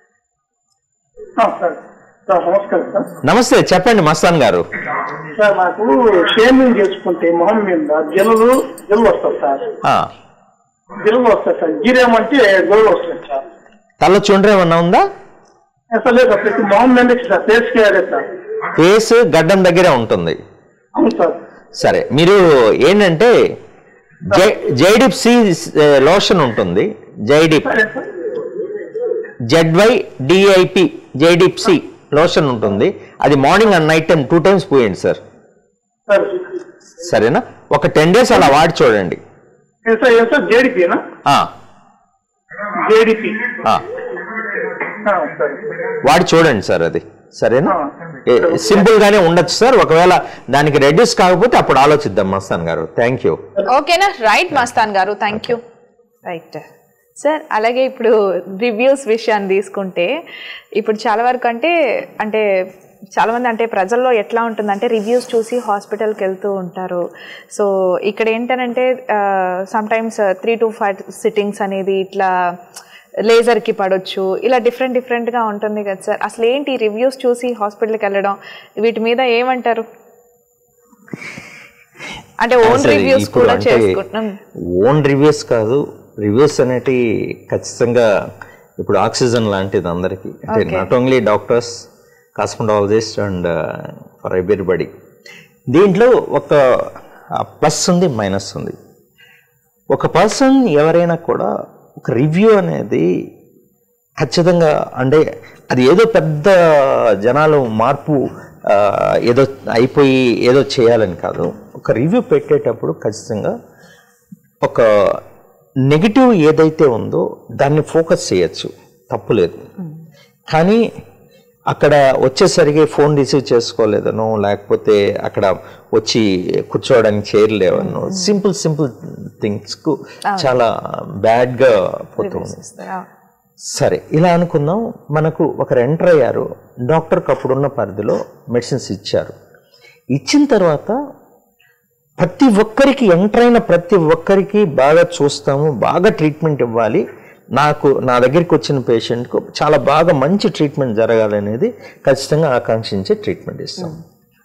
Speaker 9: ఆ, సార్ సార్ నమస్కారం సార్
Speaker 2: నమస్తే చెప్పండి మస్తాన్ గారు
Speaker 9: సార్ నాకు షేమింగ్ చేసుకుంటే మొహం మీద జల్లు జల్లు వస్తుంది సార్
Speaker 2: ఆ,
Speaker 9: జల్లు వస్తుంది సార్ గిరేమంటే జల్లు వస్తుంది సార్
Speaker 2: తల చుండ్ర ఏమన్నా ఉందా
Speaker 9: అసలు లేదు సార్ ప్రతి మొహం మీద sir face care sir
Speaker 2: face గడ్డం దగ్గరే ఉంటుంది
Speaker 9: అవును సార్
Speaker 2: సరే మీరు ఏంటంటే జై జైడిప్ సి లోషన్ ఉంటుంది జైడిప్
Speaker 9: సరే sir
Speaker 2: Z Y D I P Zydip C lotion ఉంటుంది అది morning and night time two times పోయండి సార్
Speaker 9: సార్
Speaker 2: సరేనా ఒక టెన్ డేస్ అలా వాడి చూడండి
Speaker 9: ఏం సార్ ఏం సార్ జేడిపినా
Speaker 2: ఆ,
Speaker 9: జేడిపి
Speaker 2: ఆ,
Speaker 9: సరే
Speaker 2: వాడి చూడండి సార్ అది సరేనా
Speaker 9: ఆ.
Speaker 2: ఏ, సింపుల్ గానే ఉండొచ్చు సార్ ఒకవేళ దానికి రెడ్యూస్ కాకపోతే అప్పుడు ఆలోచిద్దాం మస్తాన్ గారు థ్యాంక్ యూ
Speaker 1: ఓకేనా రైట్ మస్తాన్ గారు థ్యాంక్ యూ రైట్ సార్ అలాగే ఇప్పుడు రివ్యూస్ విషయాన్ని తీసుకుంటే ఇప్పుడు చాలా వరకు అంటే అంటే చాలామంది అంటే ప్రజల్లో ఎట్లా ఉంటుందంటే రివ్యూస్ చూసి హాస్పిటల్కి వెళ్తూ ఉంటారు సో ఇక్కడ ఏంటనంటే some times three to five sittings అనేది ఇట్లా లేజర్కి పడవచ్చు ఇలా డిఫరెంట్ డిఫరెంట్గా ఉంటుంది కదా సార్ అసలు ఏంటి రివ్యూస్ చూసి హాస్పిటల్కి వెళ్ళడం వీటి మీద ఏమంటారు అంటే ఓన్
Speaker 2: అసలు
Speaker 1: రివ్యూస్
Speaker 2: ఇప్పుడు
Speaker 1: కూడా
Speaker 2: అంటే
Speaker 1: చేసుకుంటున్నాం
Speaker 2: ఓన్ రివ్యూస్ కాదు రివ్యూస్ అనేటి ఖచ్చితంగా ఇప్పుడు ఆక్సిజన్ లాంటిది అందరికీ అంటే
Speaker 1: Okay.
Speaker 2: Not only doctors cosmetologist and for everybody దీంట్లో ఒక ప్లస్ ఉంది మైనస్ ఉంది ఒక పర్సన్ ఎవరైనా కూడా ఒక రివ్యూ అనేది ఖచ్చితంగా అంటే అది ఏదో పెద్ద జనాలు మార్పు ఆ, ఏదో అయిపోయి ఏదో చేయాలని కాదు ఒక రివ్యూ పెట్టేటప్పుడు ఖచ్చితంగా ఒక నెగిటివ్ ఏదైతే ఉందో దాన్ని ఫోకస్ చేయొచ్చు తప్పులేదు కానీ అక్కడ వచ్చేసరికి ఫోన్ రిసీవ్ చేసుకోలేదనో లేకపోతే అక్కడ వచ్చి కూర్చోవడానికి చైర్ లేవనో సింపుల్ సింపుల్ థింగ్స్కు చాలా బ్యాడ్గా పోతుంది సరే ఇలా అనుకుందాం మనకు ఒకరు ఎంటర్ అయ్యారు డాక్టర్కి అప్పుడున్న పరిధిలో మెడిసిన్స్ ఇచ్చారు ఇచ్చిన తర్వాత ప్రతి ఒక్కరికి ఎంటర్ అయిన ప్రతి ఒక్కరికి బాగా చూస్తాము బాగా ట్రీట్మెంట్ ఇవ్వాలి నాకు నా దగ్గరికి వచ్చిన పేషెంట్కు చాలా బాగా మంచి ట్రీట్మెంట్ జరగాలనేది ఖచ్చితంగా ఆకాంక్షించే ట్రీట్మెంట్ ఇస్తాం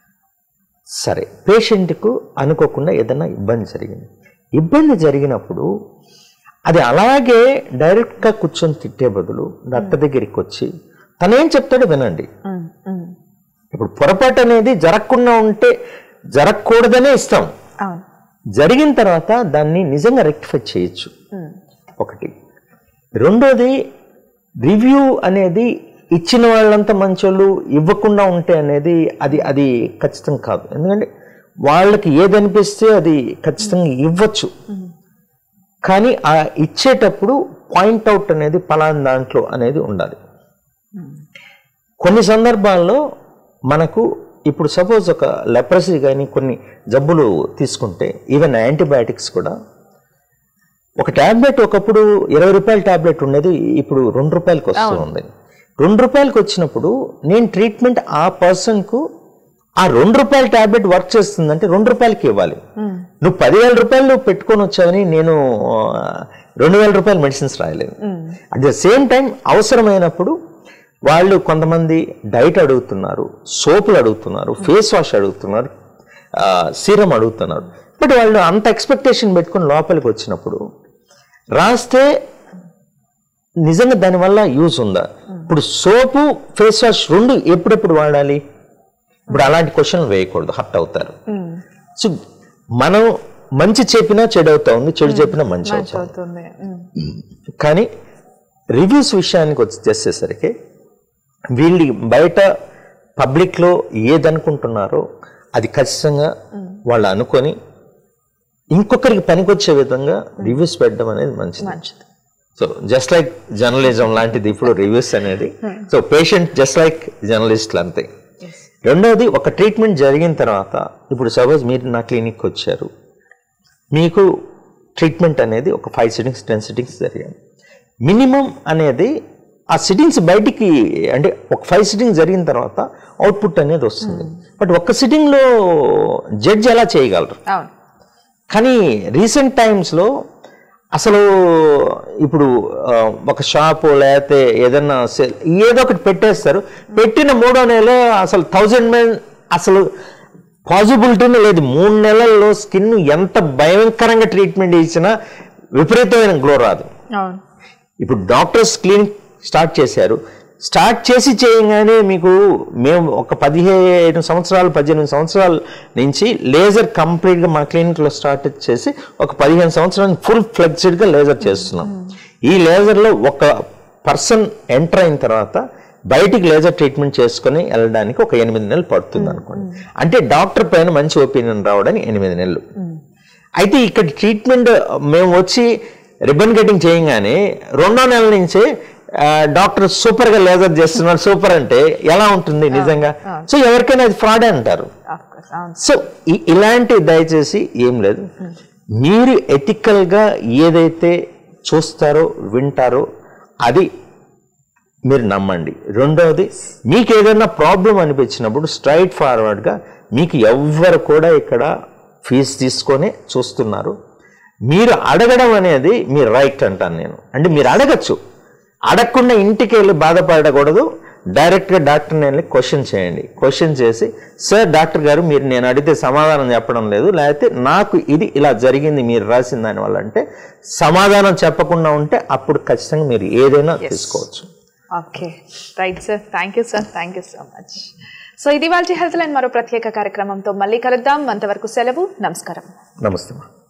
Speaker 2: సరే పేషెంట్కు అనుకోకుండా ఏదైనా ఇబ్బంది జరిగింది ఇబ్బంది జరిగినప్పుడు అది అలాగే డైరెక్ట్గా కూర్చొని తిట్టే బదులు డాక్టర్ దగ్గరికి వచ్చి తనేం చెప్తాడో వినండి ఇప్పుడు పొరపాటు అనేది జరగకుండా ఉంటే జరగకూడదనే ఇస్తాం
Speaker 1: అవును
Speaker 2: జరిగిన తర్వాత దాన్ని నిజంగా రెక్టిఫై చేయొచ్చు ఒకటి రెండోది రివ్యూ అనేది ఇచ్చిన వాళ్ళంతా మంచోళ్ళు ఇవ్వకుండా ఉంటే అనేది అది అది ఖచ్చితం కాదు ఎందుకంటే వాళ్ళకి ఏది అనిపిస్తే అది ఖచ్చితంగా ఇవ్వచ్చు కానీ ఆ ఇచ్చేటప్పుడు పాయింట్ అవుట్ అనేది పలానా దాంట్లో అనేది ఉండాలి కొన్ని సందర్భాల్లో మనకు ఇప్పుడు సపోజ్ ఒక లెప్రసీ కానీ కొన్ని జబ్బులు తీసుకుంటే ఈవెన్ యాంటీబయాటిక్స్ కూడా ఒక ట్యాబ్లెట్ ఒకప్పుడు ఇరవై రూపాయల ట్యాబ్లెట్ ఉండేది ఇప్పుడు రెండు రూపాయలకి వస్తూ ఉంది రెండు రూపాయలకి వచ్చినప్పుడు నేను ట్రీట్మెంట్ ఆ పర్సన్కు ఆ రెండు రూపాయల ట్యాబ్లెట్ వర్క్ చేస్తుందంటే రెండు రూపాయలకి ఇవ్వాలి నువ్వు పదివేల రూపాయలు పెట్టుకొని వచ్చావని నేను ఆ, రెండు వేల రూపాయల మెడిసిన్స్ రాయలేదు అట్ ద సేమ్ టైం అవసరమైనప్పుడు వాళ్ళు కొంతమంది డైట్ అడుగుతున్నారు సోపులు అడుగుతున్నారు ఫేస్ వాష్ అడుగుతున్నారు సీరం అడుగుతున్నారు బట్ వాళ్ళు అంత ఎక్స్పెక్టేషన్ పెట్టుకొని లోపలికి వచ్చినప్పుడు రాస్తే నిజంగా దానివల్ల యూజ్ ఉందా ఇప్పుడు సోపు ఫేస్ వాష్ రెండు ఎప్పుడెప్పుడు వాడాలి ఇప్పుడు అలాంటి క్వశ్చన్ వేయకూడదు హర్ట్ అవుతారు సో మనం మంచి చెప్పినా చెడు అవుతా ఉంది చెడు చెప్పినా మంచి అవుతా ఉంది.
Speaker 1: అవుతుంది ఉమ్.
Speaker 2: కానీ రివ్యూస్ విషయానికి వచ్చి చేసేసరికి వీళ్ళు బయట పబ్లిక్లో ఏదనుకుంటున్నారో అది ఖచ్చితంగా వాళ్ళు అనుకొని ఇంకొకరికి పనికొచ్చే విధంగా రివ్యూస్ పెట్టడం అనేది మంచిది
Speaker 1: మంచిది
Speaker 2: సో జస్ట్ లైక్ జర్నలిజం లాంటిది ఇప్పుడు రివ్యూస్ అనేది సో పేషెంట్ జస్ట్ లైక్ జర్నలిస్ట్లు అంతే రెండవది ఒక ట్రీట్మెంట్ జరిగిన తర్వాత ఇప్పుడు సపోజ్ మీరు నా క్లినిక్కి వచ్చారు మీకు ట్రీట్మెంట్ అనేది ఒక ఫైవ్ సిట్టింగ్స్ టెన్ సిట్టింగ్స్ జరిగాయి మినిమం అనేది ఆ సిట్టింగ్స్ బయటికి అంటే ఒక ఫైవ్ సిట్టింగ్స్ జరిగిన తర్వాత అవుట్పుట్ అనేది వస్తుంది బట్ ఒక్క సిట్టింగ్లో జడ్జ్ ఎలా చేయగలరు
Speaker 1: అవును
Speaker 2: కానీ రీసెంట్ టైమ్స్లో అసలు ఇప్పుడు ఆ, ఒక షాపు లేకపోతే ఏదన్నా సెల్ ఏదో ఒకటి పెట్టేస్తారు పెట్టిన మూడో నెల అసలు థౌజండ్ మెన్ అసలు పాసిబిలిటీనే లేదు మూడు నెలల్లో స్కిన్ ఎంత భయంకరంగా ట్రీట్మెంట్ ఇచ్చినా విపరీతమైన గ్లో రాదు
Speaker 1: అవును
Speaker 2: ఇప్పుడు డాక్టర్స్ క్లినిక్ స్టార్ట్ చేశారు స్టార్ట్ చేసి చేయగానే మీకు మేము ఒక పదిహేను సంవత్సరాలు పద్దెనిమిది సంవత్సరాల నుంచి లేజర్ కంప్లీట్గా మా క్లినిక్లో స్టార్ట్ చేసి ఒక పదిహేను సంవత్సరాలు ఫుల్ ఫ్లెక్సిడ్గా లేజర్ చేస్తున్నాం ఈ లేజర్లో ఒక పర్సన్ ఎంటర్ అయిన తర్వాత బయటికి లేజర్ ట్రీట్మెంట్ చేసుకొని వెళ్ళడానికి ఒక ఎనిమిది నెలలు పడుతుంది అనుకోండి అంటే డాక్టర్ పైన మంచి ఒపీనియన్ రావడానికి ఎనిమిది నెలలు అయితే ఇక్కడ ట్రీట్మెంట్ మేము వచ్చి రిబ్బన్ కటింగ్ చేయగానే రెండో నెల నుంచి ఆ, డాక్టర్ సూపర్ గా లేజర్ చేస్తున్నారు సూపర్ అంటే ఎలా ఉంటుంది నిజంగా సో ఎవరికైనా అది ఫ్రాడ్ అంటారు
Speaker 1: ఆఫ్ కోర్స్ అవును
Speaker 2: సో ఇ- ఇలాంటి దయచేసి ఏం లేదు మీరు ethical గా ఏదైతే చూస్తారో వింటారో అది మీరు నమ్మండి రెండవది మీకు ఏదైనా ప్రాబ్లం అనిపించినప్పుడు స్ట్రైట్ ఫార్వర్డ్గా మీకు ఎవ్వరు కూడా ఇక్కడ ఫీజు తీసుకొని చూస్తున్నారు మీరు అడగడం అనేది మీ రైట్ అంటాను నేను అంటే మీరు అడగచ్చు అడగకుండా ఇంటికి వెళ్ళి బాధపడకూడదు డైరెక్ట్గా డాక్టర్ని వెళ్ళి క్వశ్చన్ చేయండి క్వశ్చన్ చేసి సార్ డాక్టర్ గారు మీరు నేను అడిగితే సమాధానం చెప్పడం లేదు లేకపోతే నాకు ఇది ఇలా జరిగింది మీరు రాసిన దానివల్ల అంటే సమాధానం చెప్పకుండా ఉంటే అప్పుడు ఖచ్చితంగా మీరు ఏదైనా తీసుకోవచ్చు
Speaker 1: okay right sir thank you sir thank you so much so ఇది వాళ్ళ హెల్త్ లైన్ మరో ప్రత్యేక కార్యక్రమంతో మళ్ళీ కలుద్దాం అంతవరకు సెలవు నమస్కారం
Speaker 2: నమస్తే